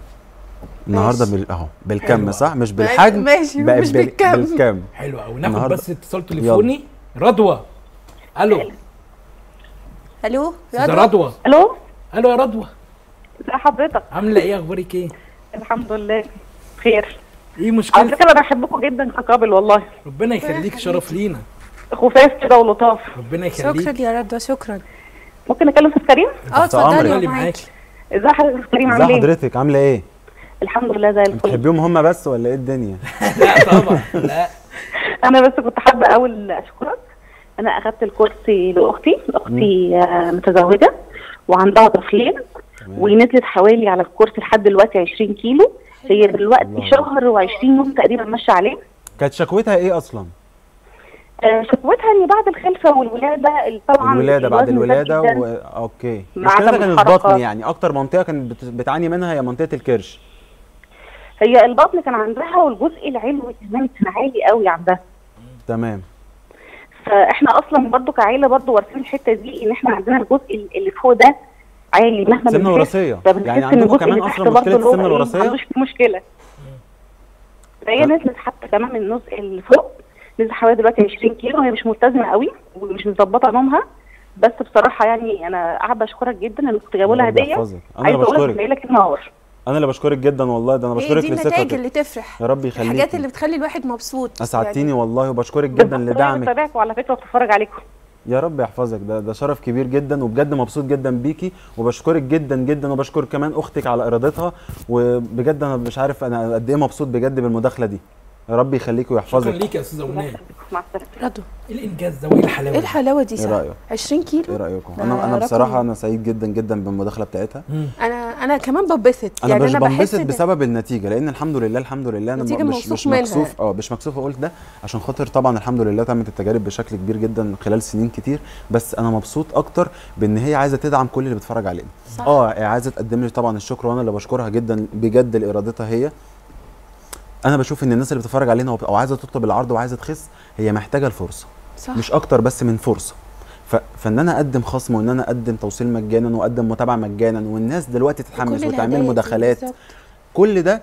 النهارده ماشي. بال... اهو بالكم حلو. صح مش بالحجم ماشي، بقى مش بال- بالكم. بالكم حلو قوي ناخد النهاردة. بس اتصال تليفوني رضوى الو الو ده رضوى رضوى الو الو يا رضوى ازي حضرتك عامله ايه اخبارك ايه الحمد لله خير ايه على مشكلتك فكره انا بحبكم جدا كقابل والله ربنا يخليك شرف لينا خفاف كده ولطاف ربنا يخليك شكرا يا رضوى شكرا ممكن اكلم استاذ كريم اه تحت أمرك. اتفضلي اللي يا معاكي معاكي ازي حضرتك استاذ كريم عامل ازي ايه حضرتك عامله ايه الحمد لله زي الفل بتحبيهم هم بس ولا ايه الدنيا لا طبعا لا انا بس كنت حابه اول اشكرك انا اخدت الكورس لاختي اختي آه، متزوجه وعندها طفلين ونزلت حوالي على الكورس لحد دلوقتي 20 كيلو هي دلوقتي الله. شهر و20 يوم تقريبا ماشيه عليه كانت شكوتها ايه اصلا آه، شكوتها ان بعد الخلفه والولاده ال- طبعا الولاده بعد الوزن زاد الولاده جداً. و... اوكي مع مشكلتها عدم كانت الحركة. بطن يعني اكتر منطقه كانت بت... بتعاني منها هي منطقه الكرش هي البطن كان عندها والجزء العلوي كمان كان عالي قوي عندها تمام فاحنا اصلا برضو كعيله برضو وارثين الحته دي ان احنا عندنا الجزء اللي فوق ده عالي مهما سمنة بنخس، وراثية. فبنحس يعني إن عندكم الجزء كمان اللي تحت أصلاً برضو مشكلة اللي هو السمنة إيه، الوراثية؟ ما عندوش فيه مشكله فهي نزلت حتى كمان من النص اللي فوق نزلت حوالي دلوقتي 20 كيلو وهي مش ملتزمه قوي ومش مظبطه نومها بس بصراحه يعني انا حابه اشكرك جدا ان كنت جايبه لها ربنا هديه يحفظك. انا عايزه اللي اقول لك بشكرك جاي لك النهار انا اللي بشكرك جدا والله ده انا هي بشكرك دي لثقتك النتائج اللي تفرح يا رب يخليكي الحاجات اللي بتخلي الواحد مبسوط اسعدتيني والله وبشكرك جدا بالظبط، لدعمك بتابعك وعلى فكره بتتفرج عليكم يا رب يحفظك ده ده شرف كبير جدا وبجد مبسوط جدا بيكي وبشكرك جدا جدا وبشكر كمان اختك على ارادتها وبجد انا مش عارف انا قد ايه مبسوط بجد بالمداخله دي يا رب يخليكي شكرا ويحفظك ليك يا استاذه ونال مع السلامه رضوى ايه الانجاز ده وايه الحلاوه ايه دي؟ الحلاوه دي ايه صح رايك 20 كيلو ايه رايكم ده انا انا رقم- بصراحه انا سعيد جدا جدا بالمداخله بتاعتها انا انا كمان ببسط انا يعني مش انا بحس بنبسط إن- بسبب النتيجه لان الحمد لله الحمد لله انا نتيجة مش موثوق مش منها. مكسوف اه مش مكسوف اقول ده عشان خاطر طبعا الحمد لله تمت التجارب بشكل كبير جدا خلال سنين كتير بس انا مبسوط اكتر بان هي عايزه تدعم كل اللي بيتفرج علينا صح. اه هي عايزه تقدم لي طبعا الشكر وانا اللي بشكرها جدا بجد لارادتها هي انا بشوف ان الناس اللي بتتفرج علينا وب- او عايزه تطلب العرض وعايزه تخس هي محتاجه الفرصه صح مش اكتر بس من فرصه ف... فان انا اقدم خصم وان انا اقدم توصيل مجانا واقدم متابعه مجانا والناس دلوقتي تتحمس كل وتعمل الهدايا دي مداخلات بالظبط. كل ده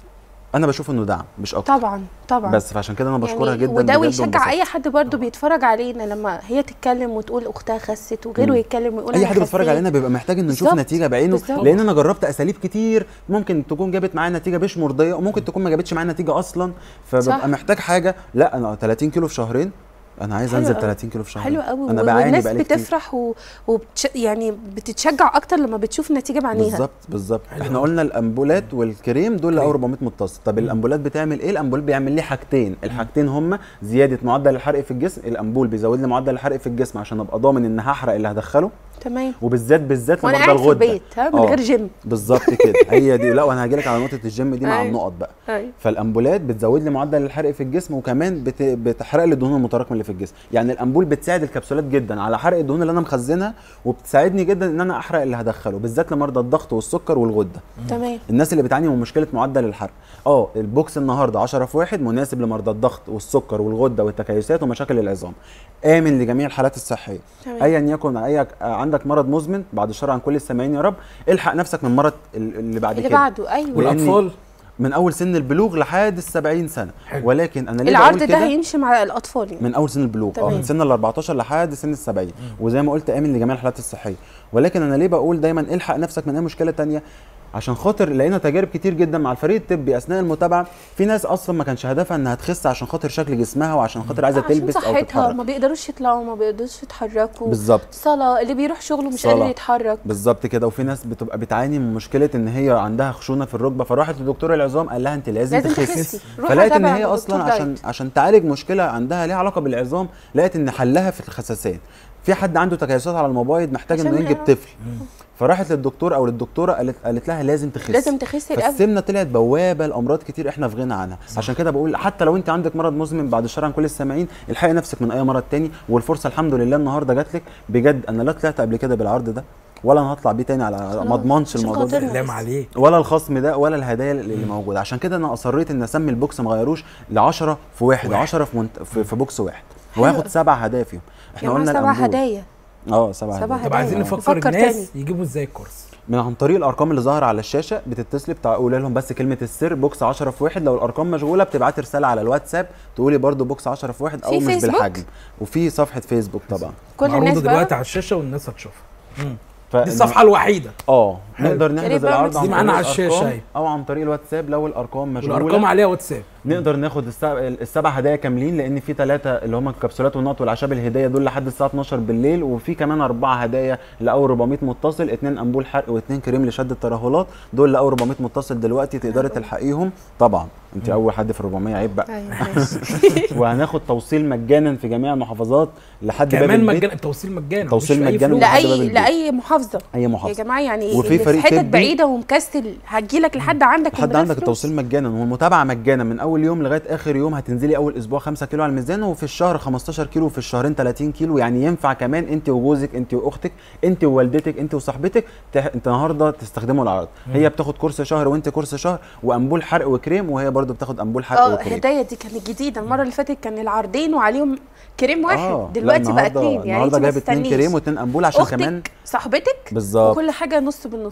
انا بشوف انه دعم مش اكتر طبعا طبعا بس فعشان كده انا بشكرها يعني جدا وده بجد ويشجع وانبسطت. اي حد برضو بيتفرج علينا لما هي تتكلم وتقول اختها خست وغيره مم. يتكلم ويقول اي أنا حد بيتفرج خسيت. علينا بيبقى محتاج انه يشوف بالظبط. نتيجه بعينه بالظبط. لان انا جربت اساليب كتير ممكن تكون جابت معايا نتيجه مش مرضيه وممكن تكون ما جابتش معايا نتيجه اصلا صح. فببقى محتاج حاجه لا انا 30 كيلو في شهرين انا عايز حلو انزل أوي. 30 كيلو في شهرين حلو قوي انا و- بعاني والناس بقالي كتير. بتفرح و... وبتش... يعني بتتشجع اكتر لما بتشوف النتيجه بعينيها بالظبط بالظبط احنا قلنا الامبولات والكريم دول لاول 400 متصل طب الامبولات بتعمل ايه الامبول بيعمل لي حاجتين الحاجتين هما زياده معدل الحرق في الجسم الامبول بيزود لي معدل الحرق في الجسم عشان ابقى ضامن ان هحرق اللي هدخله تمام وبالذات بالذات وانا لمرضى قاعد في الغده البيت ها من آه. غير جيم بالظبط كده هي دي لا وانا هاجي لك على نقطه الجيم دي مع أيوة. النقط بقى أيوة. فالامبولات بتزود لي معدل الحرق في الجسم وكمان بت... بتحرق لي الدهون المتراكمه اللي في الجسم يعني الامبول بتساعد الكبسولات جدا على حرق الدهون اللي انا مخزنها وبتساعدني جدا ان انا احرق اللي هدخله بالذات لمرضى الضغط والسكر والغده تمام الناس اللي بتعاني من مشكله معدل الحرق اه البوكس النهارده 10 في واحد مناسب لمرضى الضغط والسكر والغده والتكيسات ومشاكل العظام امن لجميع الحالات الصحيه تمام. ايا يكن اي عندك مرض مزمن بعد الشر عن كل السامعين يا رب الحق نفسك من المرض ال- اللي بعد اللي كده بعده ايوه لأن والاطفال من اول سن البلوغ لحد ال 70 سنه حلو. ولكن انا ليه العرض بقول ده كده هيمشي مع الاطفال يعني من اول سن البلوغ اه تمام. من سن ال 14 لحد سن ال 70 وزي ما قلت امن لجميع الحالات الصحيه ولكن انا ليه بقول دايما الحق نفسك من اي مشكله تانية عشان خاطر لقينا تجارب كتير جدا مع الفريق الطبي اثناء المتابعه في ناس اصلا ما كانش هدفها انها تخس عشان خاطر شكل جسمها وعشان خاطر عايزه عشان تلبس او صحتها تتحرك ما بيقدروش يطلعوا ما بيقدروش يتحركوا بالظبط صلاة اللي بيروح شغله مش صلاة. قادر يتحرك بالظبط كده وفي ناس بتبقى بتعاني من مشكله ان هي عندها خشونه في الركبه فراحت لدكتور العظام قال لها انت لازم, لازم تخسي تخسي. روحي فلقيت ان تابع هي دكتور اصلا دايت. عشان عشان تعالج مشكله عندها ليها علاقه بالعظام لقيت ان حلها في الخساسات في حد عنده تكيسات على المبايض محتاج انه عشان ينجب يعرف. طفل فراحت للدكتور او للدكتوره قالت قالت لها لازم تخسي لازم تخسي الاول فالسمنه طلعت بوابه لامراض كتير احنا في غنى عنها صح. عشان كده بقول حتى لو انت عندك مرض مزمن بعد الشر عن كل السامعين الحقي نفسك من اي مرض تاني والفرصه الحمد لله النهارده جات لك بجد انا لا طلعت قبل كده بالعرض ده ولا انا هطلع بيه تاني على خلاص. ما اضمنش عشان الموضوع ده خاطرنا. سلام عليك ولا الخصم ده ولا الهدايا اللي موجوده عشان كده انا اصريت ان اسمي البوكس ما غيروش ل 10 في واحد واحد. 10 في, منت... في, في بوكس واحد حلو. وهاخد سبع هدايا فيهم احنا جماعة قلنا سبع الأنبوب. هدايا اه سبع سبع هدايا طب عايزين هدايا. نفكر نفكر الناس تاني. يجيبوا ازاي الكورس من عن طريق الارقام اللي ظاهره على الشاشه بتتصلي بتقول لهم بس كلمه السر بوكس 10 في واحد لو الارقام مشغوله بتبعتي رساله على الواتساب تقولي برضو بوكس 10 في واحد او في مش فيسبوك؟ بالحجم وفي صفحه فيسبوك طبعا كل معروضه الناس دلوقتي بقى على الشاشه والناس هتشوفها ف... دي الصفحه الوحيده اه حلو. نقدر يا ريت نحجز بقى العرض دي عن معانا طريق على الشاشة الأرقام أهي. او عن طريق الواتساب لو الارقام مشغوله والارقام عليها واتساب نقدر ناخد السبع, السبع هدايا كاملين لان في ثلاثه اللي هم الكبسولات والنقط والاعشاب الهديه دول لحد الساعه 12 بالليل وفي كمان اربعه هدايا لاول 400 متصل اثنين امبول حرق واثنين كريم لشد الترهلات دول لاول 400 متصل دلوقتي تقدري تلحقيهم طبعا انت اول حد في ال 400 عيب بقى ايوه ماشي وهناخد توصيل مجانا في جميع المحافظات لحد باب كمان البيت مجانا التوصيل مجانا توصيل مش في أي مجانا فلوس. لحد باب لاي البيت. لاي محافظه اي يا محافظه جماعه يعني وفي اللي فريق في حتت طبي. بعيده ومكسل هتجيلك لحد عندك من لحد غير عندك فلوس. التوصيل مجانا والمتابعه مجانا من اول يوم لغايه اخر يوم هتنزلي اول اسبوع 5 كيلو على الميزان وفي الشهر 15 كيلو وفي الشهرين 30 كيلو يعني ينفع كمان انت وجوزك انت واختك انت ووالدتك انت وصاحبتك تح... انت النهارده تستخدموا العرض هي بتاخد كورس شهر وانت كورس شهر وامبول حرق وكريم وهي برضو بتاخد امبول حرق اه وكريم الهدايا دي كانت جديده المره اللي فاتت كان العرضين وعليهم كريم واحد آه، لا، دلوقتي بقى النهاردة- اتنين يعني النهارده انت ما جايب اتنين تستنيش. كريم واتنين امبول عشان اختك كمان صاحبتك بالظبط وكل حاجه نص بالنص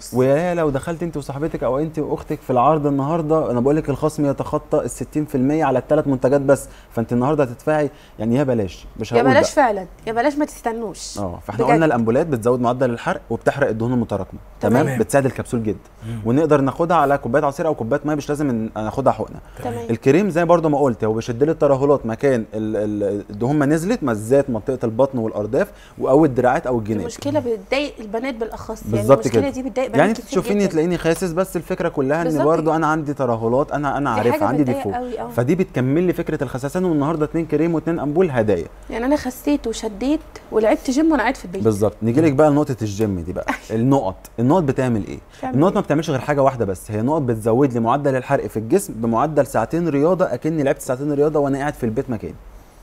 النص ويا لو دخلت انت وصاحبتك او انت واختك في العرض النهارده انا بقول لك الخصم يتخطى ال 60% على الثلاث منتجات بس فانت النهارده هتدفعي يعني يا بلاش مش يا هقول بلاش بقى. فعلا يا بلاش ما تستنوش اه فاحنا بجد. قلنا الامبولات بتزود معدل الحرق وبتحرق الدهون المتراكمه تمام. تمام بتساعد الكبسول جدا ونقدر ناخدها على كوبايه عصير او كوبايه ميه مش لازم ان- ناخدها حقنه تمام الكريم زي برضو ما قلت هو بيشد لي الترهلات مكان ال- ال- الدهون ما نزلت مزات منطقه البطن والارداف او الدراعات او الجناب المشكله بتضايق البنات بالاخص يعني بالظبط المشكله كده. دي بتضايق بنات يعني انت كتير تشوفيني جداً. تلاقيني خاسس بس الفكره كلها ان بالظبط برضو كده. انا عندي ترهلات انا انا دي عارفها حاجة عندي بتضايق ديفو قوي، اه. فدي بتكمل لي فكره الخساسان والنهارده اتنين كريم واتنين امبول هدايا يعني انا خسيت وشديت ولعبت جيم وانا قاعد في البيت بالظبط نيجي لك بقى لنقطه الجيم دي بقى النقط النقط بتعمل ايه بتعمل النقط إيه؟ ما بتعملش غير حاجه واحده بس هي نقط بتزود لي معدل الحرق في الجسم بمعدل ساعتين رياضه اكني لعبت ساعتين رياضه وانا قاعد في البيت مكاني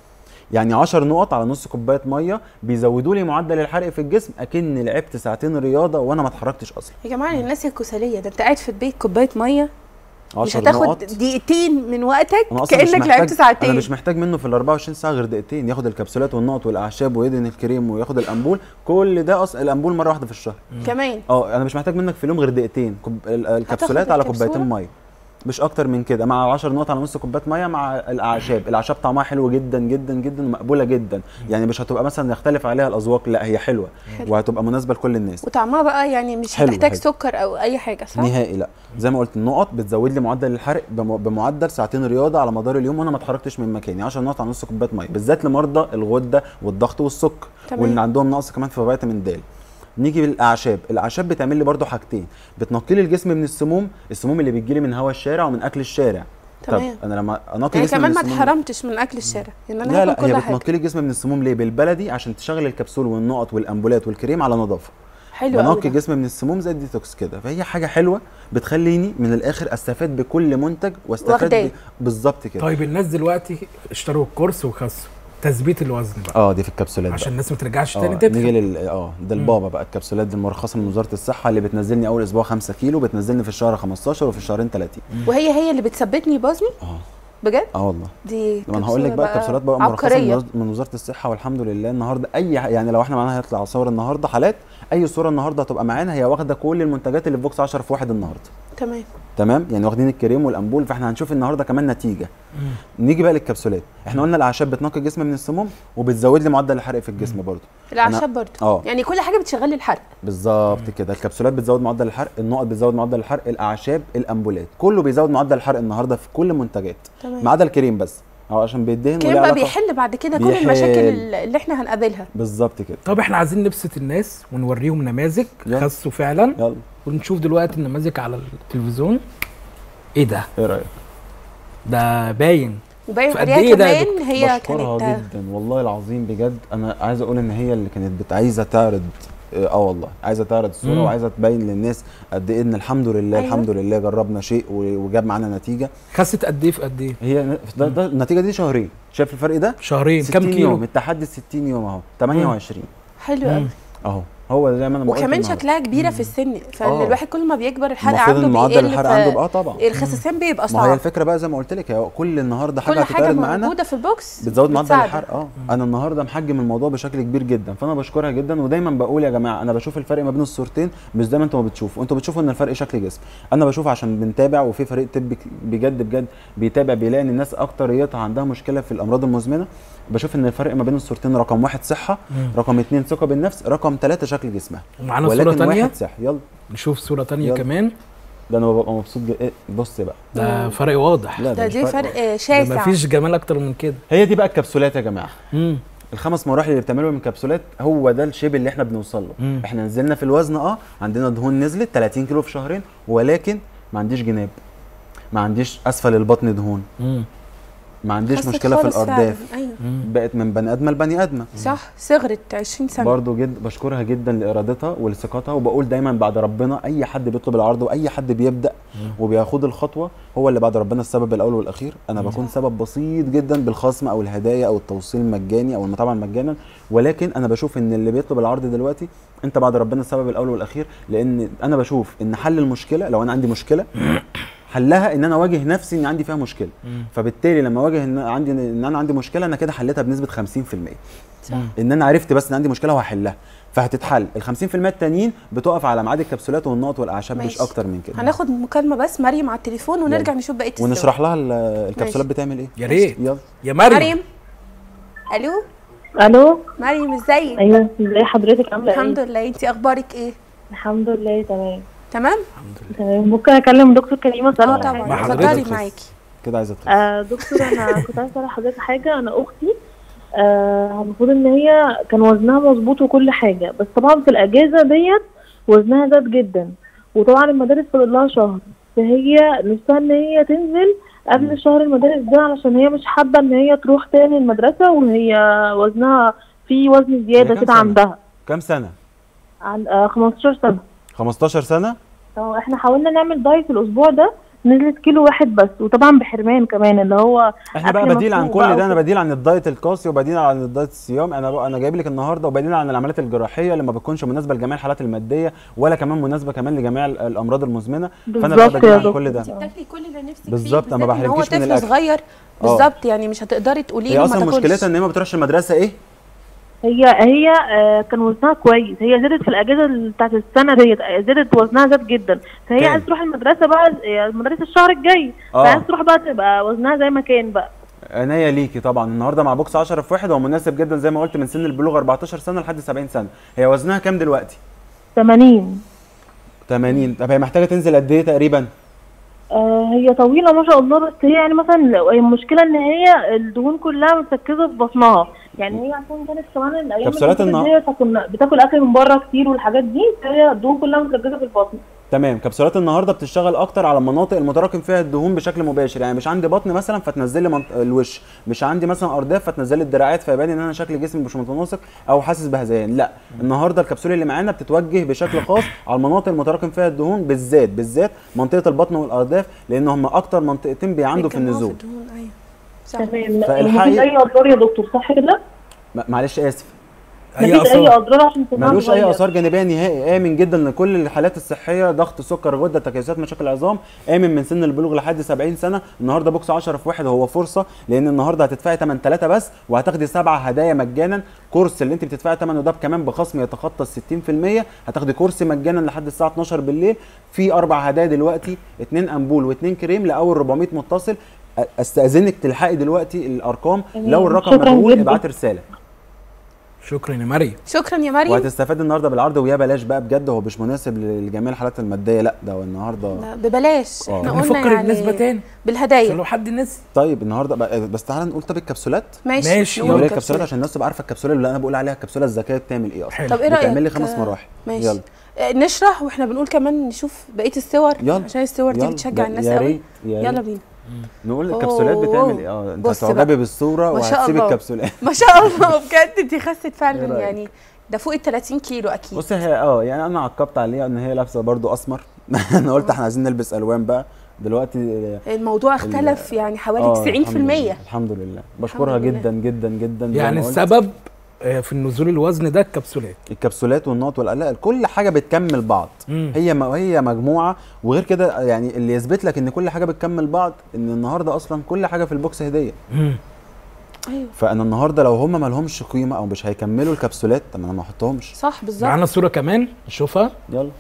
يعني 10 نقط على نص كوبايه ميه بيزودوا لي معدل الحرق في الجسم اكني لعبت ساعتين رياضه وانا ما اتحركتش اصلا يا جماعه الناس الكساليه ده انت قاعد في البيت كوبايه ميه مش 10 هتاخد نقط دقيقتين من وقتك انا اصلا مش كانك محتاج لعبت ساعتين انا مش محتاج منه في ال 24 ساعه غير دقيقتين ياخد الكبسولات والنقط والاعشاب ويدهن الكريم وياخد الامبول كل ده اصلا الامبول مره واحده في الشهر كمان اه انا مش محتاج منك في اليوم غير دقيقتين كوب... ال- الكبسولات على الكبسولة؟ كوبايتين ميه مش اكتر من كده مع 10 نقط على نص كوبايه ميه مع الاعشاب الاعشاب طعمها حلو جدا جدا جدا ومقبوله جدا يعني مش هتبقى مثلا يختلف عليها الاذواق لا هي حلوه حلو. وهتبقى مناسبه لكل الناس وطعمها بقى يعني مش حلو، هتحتاج حلو. سكر او اي حاجه صح نهائي لا زي ما قلت النقط بتزود لي معدل الحرق بم- بمعدل ساعتين رياضه على مدار اليوم وانا ما اتحركتش من مكاني 10 نقط على نص كوبايه ميه بالذات لمرضى الغده والضغط والسكر تمام. واللي عندهم نقص كمان في فيتامين د نيجي بالاعشاب الاعشاب بتعمل لي برضو حاجتين بتنقي لي الجسم من السموم السموم اللي بتجي لي من هواء الشارع ومن اكل الشارع تمام. طب انا لما انقي يعني جسمي كمان من ما السموم اتحرمتش من اكل الشارع ان انا لا هاكل لا كل هي حاجه بتنقي لي الجسم من السموم ليه بالبلدي عشان تشغل الكبسول والنقط والامبولات والكريم على نظافه حلو بنقي قوي ده. الجسم من السموم زي الديتوكس كده فهي حاجه حلوه بتخليني من الاخر استفاد بكل منتج واستفاد واخداه. ب- بالظبط كده طيب الناس دلوقتي اشتروا الكورس وخسوا تثبيت الوزن بقى اه دي في الكبسولات عشان بقى. الناس ما ترجعش اه تاني نيجي تدخل لل اه ده البابا بقى الكبسولات دي المرخصه من وزاره الصحه اللي بتنزلني اول اسبوع 5 كيلو بتنزلني في الشهر 15 وفي الشهرين 30 وهي هي اللي بتثبتني بوزني اه بجد اه والله دي ما انا هقول لك كبسولة بقى الكبسولات بقى مرخصه من عبقريه وز- من وزاره الصحه والحمد لله النهارده اي ح- يعني لو احنا معانا هيطلع صور النهارده حالات اي صوره النهارده هتبقى معانا هي واخده كل المنتجات اللي في بوكس 10 في واحد النهارده تمام تمام يعني واخدين الكريم والامبول فاحنا هنشوف النهارده كمان نتيجه نيجي بقى للكبسولات احنا قلنا الاعشاب بتنقي الجسم من السموم وبتزود لي معدل الحرق في الجسم برضو الاعشاب برضه اه. يعني كل حاجه بتشغل لي الحرق بالظبط كده الكبسولات بتزود معدل الحرق النقط بتزود معدل الحرق الاعشاب الامبولات كله بيزود معدل الحرق النهارده في كل المنتجات تمام. ما عدا الكريم بس اه عشان بيدهن كريم وليه بقى علاقة- بيحل بعد كده كل بيحل. المشاكل اللي احنا هنقابلها بالظبط كده طب احنا عايزين نبسط الناس ونوريهم نماذج يلا. خسوا فعلا يلا ونشوف دلوقتي النماذج على التلفزيون ايه ده ايه رايك ده باين وباين في قد عليها ايه ده يا كمان دكتور؟ هي بشكرها كانت جدا والله العظيم بجد انا عايز اقول ان هي اللي كانت بت- عايزه تعرض اه آه والله عايزه تعرض الصوره مم. وعايزه تبين للناس قد ايه ان الحمد لله أيوة. أيوة. الحمد لله جربنا شيء و- وجاب معانا نتيجه خست قد ايه في قد ايه هي ن- ده, ده النتيجه دي شهرين شايف الفرق ده شهرين 60 كام يوم كيلو التحدي 60 يوم اهو 28 حلو قوي مم. اهو هو زي ما انا ما قلت وكمان النهاردة. شكلها كبيره في السن فان آه. الواحد كل ما بيكبر الحرق المفروض عنده ان معدل بيقل الحرق ف- عنده بقى طبعا الخسسان بيبقى ما هي صعب الفكره بقى زي ما قلت لك هي كل النهارده حاجه كل حاجه هتتعرض معانا موجوده في البوكس بتزود معدل بتساعدك. الحرق اه انا النهارده محجم الموضوع بشكل كبير جدا فانا بشكرها جدا ودايما بقول يا جماعه انا بشوف الفرق ما بين الصورتين مش زي ما انتم ما بتشوفوا انتوا بتشوفوا ان الفرق شكل جسم انا بشوف عشان بنتابع وفي فريق طبي ك- بجد بجد بيتابع بيلاقي ان الناس اكتريتها عندها مشكله في الامراض المزمنه بشوف ان الفرق ما بين الصورتين رقم واحد صحه رقم اتنين ثقه بالنفس رقم ثلاثه شكل جسمها ومعانا صورة ولكن تانية واحد صح يلا نشوف صورة تانية يلا. كمان ده انا ببقى مبسوط جدا إيه بص بقى ده فرق واضح لا ده مش دي فرق ده شاسع مفيش جمال اكتر من كده هي دي بقى الكبسولات يا جماعه مم. الخمس مراحل اللي بتعملهم من كبسولات هو ده الشيب اللي احنا بنوصل له مم. احنا نزلنا في الوزن اه عندنا دهون نزلت 30 كيلو في شهرين ولكن ما عنديش جناب ما عنديش اسفل البطن دهون مم. ما عنديش خست مشكله في خالص فعلاً. الارداف ايوه مم. بقت من بني ادمه لبني ادمه صح صغرت 20 سنه برضو جد بشكرها جدا لارادتها ولثقتها وبقول دايما بعد ربنا اي حد بيطلب العرض واي حد بيبدا وبياخد الخطوه هو اللي بعد ربنا السبب الاول والاخير انا بكون سبب بسيط جدا بالخصم او الهدايا او التوصيل المجاني او المتابعه مجانا ولكن انا بشوف ان اللي بيطلب العرض دلوقتي انت بعد ربنا السبب الاول والاخير لان انا بشوف ان حل المشكله لو انا عندي مشكله حلها ان انا اواجه نفسي ان عندي فيها مشكله فبالتالي لما اواجه ان عندي ان انا عندي مشكله انا كده حليتها بنسبه 50% صح. ان انا عرفت بس ان عندي مشكله وهحلها فهتتحل ال 50% التانيين بتقف على ميعاد الكبسولات والنقط والاعشاب مش ماشي. اكتر من كده هناخد مكالمه بس مريم على التليفون ونرجع نشوف بقيه الصور. ونشرح لها ال- الكبسولات ماشي. بتعمل ايه يا ريت يلا يا مريم مريم الو الو مريم ازيك ايوه ازي حضرتك عامله الحمد ايه لله انت اخبارك ايه الحمد لله تمام تمام تمام ممكن اكلم دكتور كريمه اه اساله طبعا مع اتفضلي حضرتك. معاكي كده عايزه تخلص. آه دكتور انا كنت عايزه اسال حضرتك حاجه انا اختي آه المفروض ان هي كان وزنها مظبوط وكل حاجه بس طبعا في الاجازه ديت وزنها زاد جدا وطبعا المدارس فاضل لها شهر فهي نفسها ان هي تنزل قبل شهر المدارس ده علشان هي مش حابه ان هي تروح تاني المدرسه وهي وزنها في وزن هي زياده كام كده سنة؟ عندها كام سنه عن آه 15 سنه 15 سنه اه احنا حاولنا نعمل دايت الاسبوع ده نزلت كيلو واحد بس وطبعا بحرمان كمان اللي هو احنا بقى أكل بديل عن مسلوق كل بقى ده انا وكده. بديل عن الدايت القاسي وبديل عن الدايت الصيام انا بقى انا جايب لك النهارده وبديل عن العمليات الجراحيه اللي ما بتكونش مناسبه لجميع الحالات الماديه ولا كمان مناسبه كمان لجميع ال- الامراض المزمنه فانا بقى بالظبط بديل يا عن دكتور. كل ده انت بتاكلي كل اللي نفسك فيه بالظبط، أنا ما بالذات إن هو بحرمكيش من طفل الأكل. صغير بالظبط يعني مش هتقدري تقولي هي له ما اصلا تاكلش مشكلتها ان هي ما بتروحش المدرسه ايه هي هي آه كان وزنها كويس هي زادت في الاجازه بتاعت السنه ديت آه، زادت وزنها زاد جدا فهي كام؟ عايزه تروح المدرسه بقى آه، المدرسه الشهر الجاي آه. فعايزه تروح بقى تبقى وزنها زي ما كان بقى عناية ليكي طبعا النهارده مع بوكس 10 في واحد هو مناسب جدا زي ما قلت من سن البلوغ 14 سنه لحد 70 سنه هي وزنها كام دلوقتي 80 80 طب هي محتاجه تنزل قد ايه تقريبا آه هي طويله ما شاء الله بس هي يعني مثلا لو- المشكله ان هي الدهون كلها متركزه في بطنها يعني هي عشان كانت كمان الايام كبسولات اللي فاتت النهار- دي فكنا بتاكل اكل من بره كتير والحاجات دي فهي الدهون كلها متركزه في البطن تمام كبسولات النهارده بتشتغل اكتر على المناطق المتراكم فيها الدهون بشكل مباشر يعني مش عندي بطن مثلا فتنزل لي منط... الوش مش عندي مثلا ارداف فتنزل لي الدراعات فيبان ان انا شكل جسمي مش متناسق او حاسس بهذيان لا النهارده الكبسوله اللي معانا بتتوجه بشكل خاص على المناطق المتراكم فيها الدهون بالذات بالذات منطقه البطن والارداف لان هم اكتر منطقتين بيعندوا في بيتجمعوا النزول الدهون، ايوه صح. تمام فالحقيقة- مفيش اي اضرار يا دكتور صح كده؟ م- معلش اسف اي مفيش اي اثار اضرار عشان سنها ملوش اي صغير. اثار جانبيه نهائي امن جدا لكل الحالات الصحيه ضغط سكر غده تكيسات مشاكل عظام امن من سن البلوغ لحد 70 سنه النهارده بوكس 10 في واحد هو فرصه لان النهارده هتدفعي 8 3 بس وهتاخدي سبعه هدايا مجانا كورس اللي انت بتدفعي ثمنه ده كمان بخصم يتخطى ال 60% هتاخدي كورس مجانا لحد الساعه 12 بالليل في اربع هدايا دلوقتي اتنين امبول واتنين كريم لاول 400 متصل أ- استاذنك تلحقي دلوقتي الارقام تمام. لو الرقم شكراً مجهول جداً. ابعتي رساله شكرا يا مريم شكرا يا مريم وهتستفاد النهارده بالعرض ويا بلاش بقى بجد هو مش مناسب لجميع الحالات الماديه لا ده هو النهارده لا، ببلاش آه. احنا طب قلنا نفكر يعني الناس تاني عشان بالهدايا لو حد نسي طيب النهارده بقى بس تعالى نقول طب الكبسولات ماشي ماشي، نقول نقول يلا. الكبسولات عشان الناس تبقى عارفه الكبسوله اللي انا بقول عليها الكبسوله الذكيه بتعمل ايه اصلا حلو. طب ايه رايك بتعمل لي خمس مراحل ماشي يلا آه، نشرح واحنا بنقول كمان نشوف بقيه الصور يلا. عشان الصور دي يلا. بتشجع لا، الناس يا قوي ريت يا يلا ريت بينا نقول الكبسولات أوه. بتعمل ايه اه انت بص هتعجبي بقى. بالصوره ما شاء وهتسيبي الله. الكبسولات ما شاء الله بجد انت خست إيه فعلا رأيك؟ يعني ده فوق ال 30 كيلو اكيد بصي هي اه يعني انا عقبت عليها ان هي لابسه برضو اسمر انا قلت احنا عايزين نلبس الوان بقى دلوقتي الموضوع اختلف يعني حوالي آه، 90% الحمد لله, الحمد لله بشكرها الحمد لله. جدا جدا جدا زي يعني ما قلت. السبب آه، في النزول الوزن ده الكبسولات الكبسولات والنقط والقلق كل حاجه بتكمل بعض مم. هي م- هي مجموعه وغير كده يعني اللي يثبت لك ان كل حاجه بتكمل بعض ان النهارده اصلا كل حاجه في البوكس هديه مم. ايوه فانا النهارده لو هم ما لهمش قيمه او مش هيكملوا الكبسولات طب انا ما احطهمش صح بالظبط معانا صوره كمان نشوفها يلا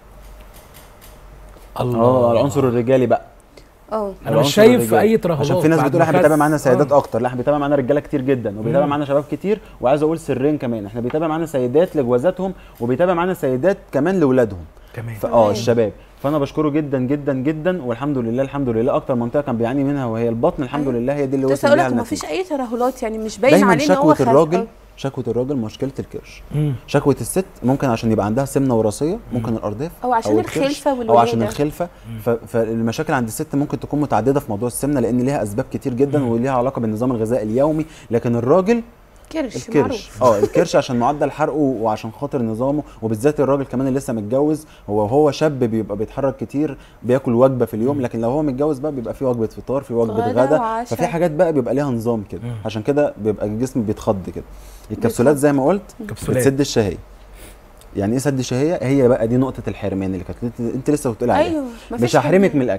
الله اه العنصر الرجالي بقى اه انا العنصر مش شايف في الرجالي. اي ترهلات عشان في ناس بعد بتقول ما احنا بيتابع خس. معانا سيدات آه. اكتر لا احنا بيتابع معانا رجاله كتير جدا وبيتابع مم. معانا شباب كتير وعايز اقول سرين كمان احنا بيتابع معانا سيدات لجوازاتهم وبيتابع معانا سيدات كمان لاولادهم كمان فاه تمام. الشباب فانا بشكره جدا جدا جدا والحمد لله الحمد لله اكتر منطقه كان بيعاني منها وهي البطن الحمد أيوة. لله هي دي اللي كنت وصل اقول بيها لك ما النتيجه فيش اي ترهلات يعني مش باين دايما عليه ان هو شكوى خس الراجل آه. شكوى الراجل مشكله الكرش مم. شكوى الست ممكن عشان يبقى عندها سمنه وراثيه ممكن الارداف او عشان الكرش، الخلفه او عشان والولاده الخلفه ف... فالمشاكل عند الست ممكن تكون متعدده في موضوع السمنه لان ليها اسباب كتير جدا وليها علاقه بالنظام الغذائي اليومي لكن الراجل كرش الكرش معروف اه الكرش عشان معدل حرقه وعشان خاطر نظامه وبالذات الراجل كمان اللي لسه متجوز هو هو شاب بيبقى بيتحرك كتير بياكل وجبه في اليوم لكن لو هو متجوز بقى بيبقى في وجبه فطار في وجبه غدا غدا وعشاء. ففي حاجات بقى بيبقى ليها نظام كده مم. عشان كده بيبقى الجسم بيتخض كده الكبسولات زي ما قلت كبسولات بتسد الشهيه يعني ايه سد الشهيه هي بقى دي نقطه الحرمان اللي كانت انت لسه بتقول عليها ايوه مفيش مش هحرمك حاجة. من الاكل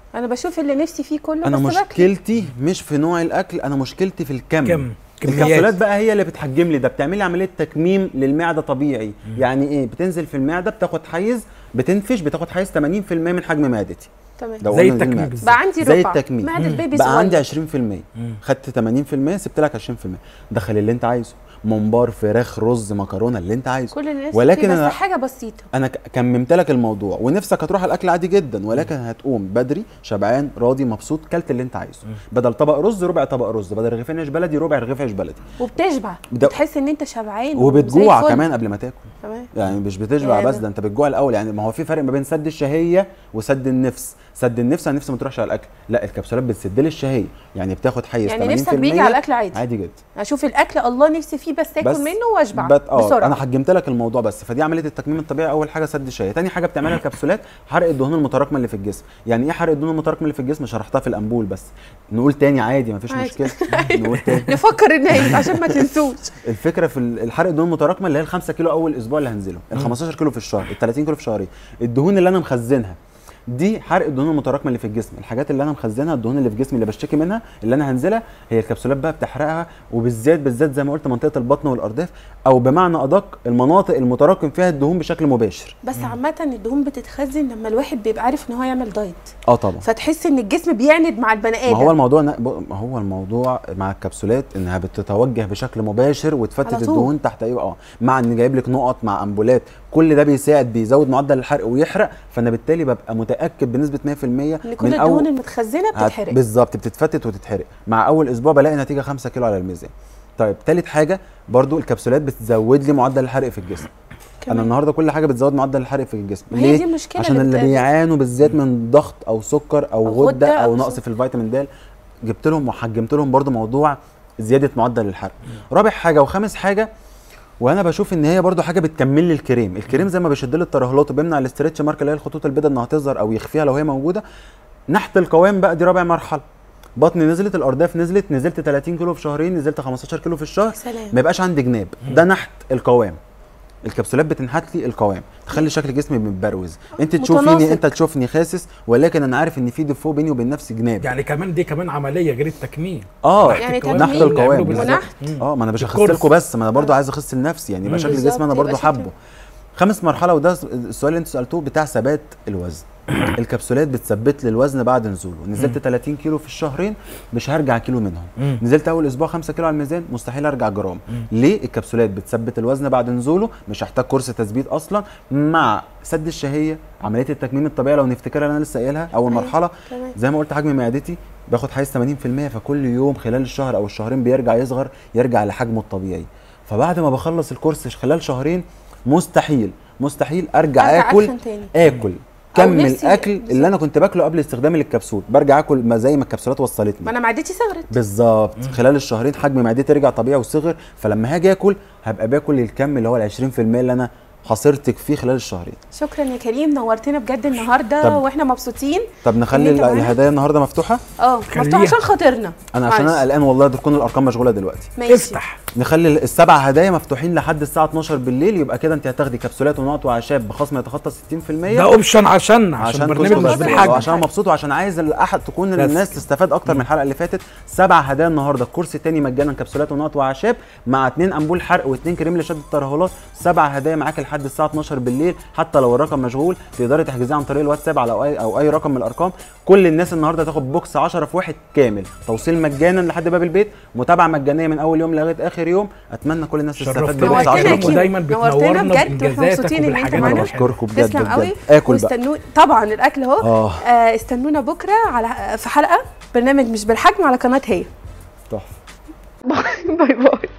انا بشوف اللي نفسي فيه كله انا بس باكله. مشكلتي مش في نوع الاكل انا مشكلتي في الكم كم الكبسولات كميات بقى هي اللي بتحجم لي ده بتعمل لي عمليه تكميم للمعده طبيعي يعني ايه بتنزل في المعده بتاخد حيز بتنفش بتاخد حيز 80% من حجم معدتي تمام لو زي قلنا دي التكميم المعدة. بالظبط. بقى عندي زي ربع التكميم. معدة بيبي بقى عندي صغير 20% خدت 80% سبت لك 20% دخل اللي انت عايزه ممبار فراخ رز مكرونه اللي انت عايزه كل اللي نفسي ولكن فيه بس أنا- حاجه بسيطه انا ك- كممت لك الموضوع ونفسك هتروح على الاكل عادي جدا ولكن هتقوم بدري شبعان راضي مبسوط كلت اللي انت عايزه بدل طبق رز ربع طبق رز بدل رغيفين عيش بلدي ربع رغيف عيش بلدي وبتشبع ده- بتحس ان انت شبعان وبتجوع وزي الفل. كمان قبل ما تاكل تمام يعني مش بتشبع يعني بس ده انت بتجوع الاول يعني ما هو في فرق ما بين سد الشهيه وسد النفس سد النفس انا نفسي ما تروحش على الاكل لا الكبسولات بتسد لي الشهيه يعني بتاخد حيز يعني 80% نفسك بيجي على الاكل عادي عادي جدا اشوف الاكل الله نفسي فيه بس اكل بس منه واشبع بت... اه بسرعه انا حجمت لك الموضوع بس فدي عمليه التكميم الطبيعي اول حاجه سد الشهيه تاني حاجه بتعملها الكبسولات حرق الدهون المتراكمه اللي في الجسم يعني ايه حرق الدهون المتراكمه اللي في الجسم شرحتها في الانبول بس نقول تاني عادي مفيش عادي. مشكله نقول تاني نفكر ان عشان ما تنسوش الفكره في ال- الحرق الدهون المتراكمه اللي هي ال 5 كيلو اول اسبوع اللي هنزله ال 15 كيلو في الشهر ال 30 كيلو في شهرين الدهون اللي انا مخزنها دي حرق الدهون المتراكمه اللي في الجسم الحاجات اللي انا مخزنها الدهون اللي في جسمي اللي بشتكي منها اللي انا هنزلها هي الكبسولات بقى بتحرقها وبالذات بالذات زي ما قلت منطقه البطن والارداف او بمعنى ادق المناطق المتراكم فيها الدهون بشكل مباشر بس عامه الدهون بتتخزن لما الواحد بيبقى عارف ان هو يعمل دايت اه طبعا فتحس ان الجسم بيعند مع البني ادم ما هو الموضوع ن- ب- ما هو الموضوع مع الكبسولات انها بتتوجه بشكل مباشر على وتفتت طول. الدهون تحت ايوه اه مع ان جايب لك نقط مع امبولات كل ده بيساعد بيزود معدل الحرق ويحرق فانا بالتالي ببقى متاكد بنسبه 100% ان كل من الدهون أول- المتخزنه هت- بتتحرق بالظبط بتتفتت وتتحرق مع اول اسبوع بلاقي نتيجه 5 كيلو على الميزان طيب تالت حاجه برضو الكبسولات بتزود لي معدل الحرق في الجسم كمان. انا النهارده كل حاجه بتزود معدل الحرق في الجسم ما هي دي المشكلة عشان اللي اللي بتقابل. بيعانوا بالذات من ضغط او سكر او, أو غده, غدة او أو نقص سكر. في الفيتامين د جبت لهم وحجمت لهم برضو موضوع زياده معدل الحرق رابع حاجه وخامس حاجه وانا بشوف ان هي برضو حاجه بتكمل لي الكريم الكريم زي ما بيشد لي الترهلات وبيمنع الاسترتش مارك اللي هي الخطوط البيضاء انها تظهر او يخفيها لو هي موجوده نحت القوام بقى دي رابع مرحله بطني نزلت الارداف نزلت نزلت 30 كيلو في شهرين نزلت 15 كيلو في الشهر سلام ما يبقاش عندي جناب ده نحت القوام الكبسولات بتنحت لي القوام تخلي شكل جسمي متبروز انت تشوفيني متناسق. انت تشوفني خاسس ولكن انا عارف ان في ديفو بيني وبين نفسي جناب يعني كمان دي كمان عمليه غير التكميم اه يعني القوام نحت تكميم القوام بيعملوا بالظبط. ونحت. مم. اه ما انا مش هخس الكرسي. لكم بس ما انا برضو عايز اخس لنفسي يعني يبقى مم. شكل بالظبط، جسمي انا يبقى برضو شكل- حابه خامس مرحله وده السؤال اللي انتوا سالتوه بتاع ثبات الوزن الكبسولات بتثبت لي الوزن بعد نزوله نزلت 30 كيلو في الشهرين مش هرجع كيلو منهم مم. نزلت اول اسبوع 5 كيلو على الميزان مستحيل ارجع جرام ليه الكبسولات بتثبت الوزن بعد نزوله مش هحتاج كورس تثبيت اصلا مع سد الشهيه عمليه التكميم الطبيعي لو نفتكرها اللي انا لسه قايلها اول أيوة. مرحله تمام زي ما قلت حجم معدتي باخد حيز 80% فكل يوم خلال الشهر او الشهرين بيرجع يصغر يرجع لحجمه الطبيعي فبعد ما بخلص الكورس خلال شهرين مستحيل مستحيل ارجع, أرجع اكل أتخن تاني. اكل كم نفسي- الاكل اللي انا كنت باكله قبل استخدامي للكبسول برجع اكل ما زي ما الكبسولات ما وصلتني انا معدتي صغرت بالظبط خلال الشهرين حجم معدتي رجع طبيعي وصغر فلما هاجي اكل هبقى باكل الكم اللي هو ال 20% اللي انا حصرتك فيه خلال الشهرين شكرا يا كريم نورتنا بجد النهارده طب- واحنا مبسوطين طب نخلي إن أنت ال- معانا. الهدايا النهارده مفتوحه اه خليها. مفتوح عشان خاطرنا انا عشان انا معلش. قلقان والله تكون الارقام مشغوله دلوقتي ماشي افتح نخلي السبع هدايا مفتوحين لحد الساعه 12 بالليل يبقى كده انت هتاخدي كبسولات ونقط واعشاب بخصم يتخطى 60% ده اوبشن عشان عشان عشان برنامج كنت مش مبسوط بالحجم وعشان مبسوط وعشان عايز الاحد تكون بس الناس كده. تستفاد اكتر من الحلقه اللي فاتت سبع هدايا النهارده الكورس التاني مجانا كبسولات ونقط واعشاب مع اتنين امبول حرق واتنين كريم لشد الترهلات سبع هدايا معاك لحد الساعه 12 بالليل حتى لو الرقم مشغول تقدري تحجزيه عن طريق الواتساب على اي او اي رقم من الارقام كل الناس النهارده تاخد بوكس 10 في واحد كامل توصيل مجانا لحد باب البيت متابعه مجانيه من اول يوم لغايه اخر يوم اتمنى كل الناس تستفاد شرفتنا ببوكس نورتنا 10 يا وكريم كيمو. ودايما نورتنا بتنورنا بجد، واحنا بانجازاتك مبسوطين إن أنت وبالحاجات معانا. انا الحلوة. بشكركم بجد تسلم بجد قوي اكل بقى واستنوا طبعا الاكل اهو اه آه استنونا بكره على في حلقه برنامج مش بالحجم على قناه هي تحفه باي باي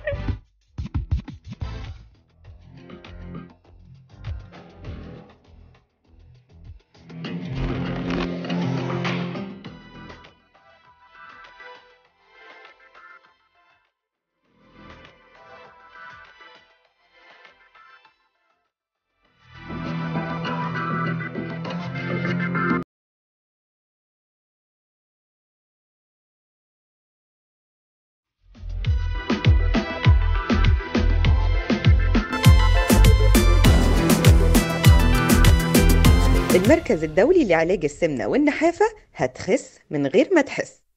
المركز الدولي لعلاج السمنة والنحافة هتخس من غير ما تحس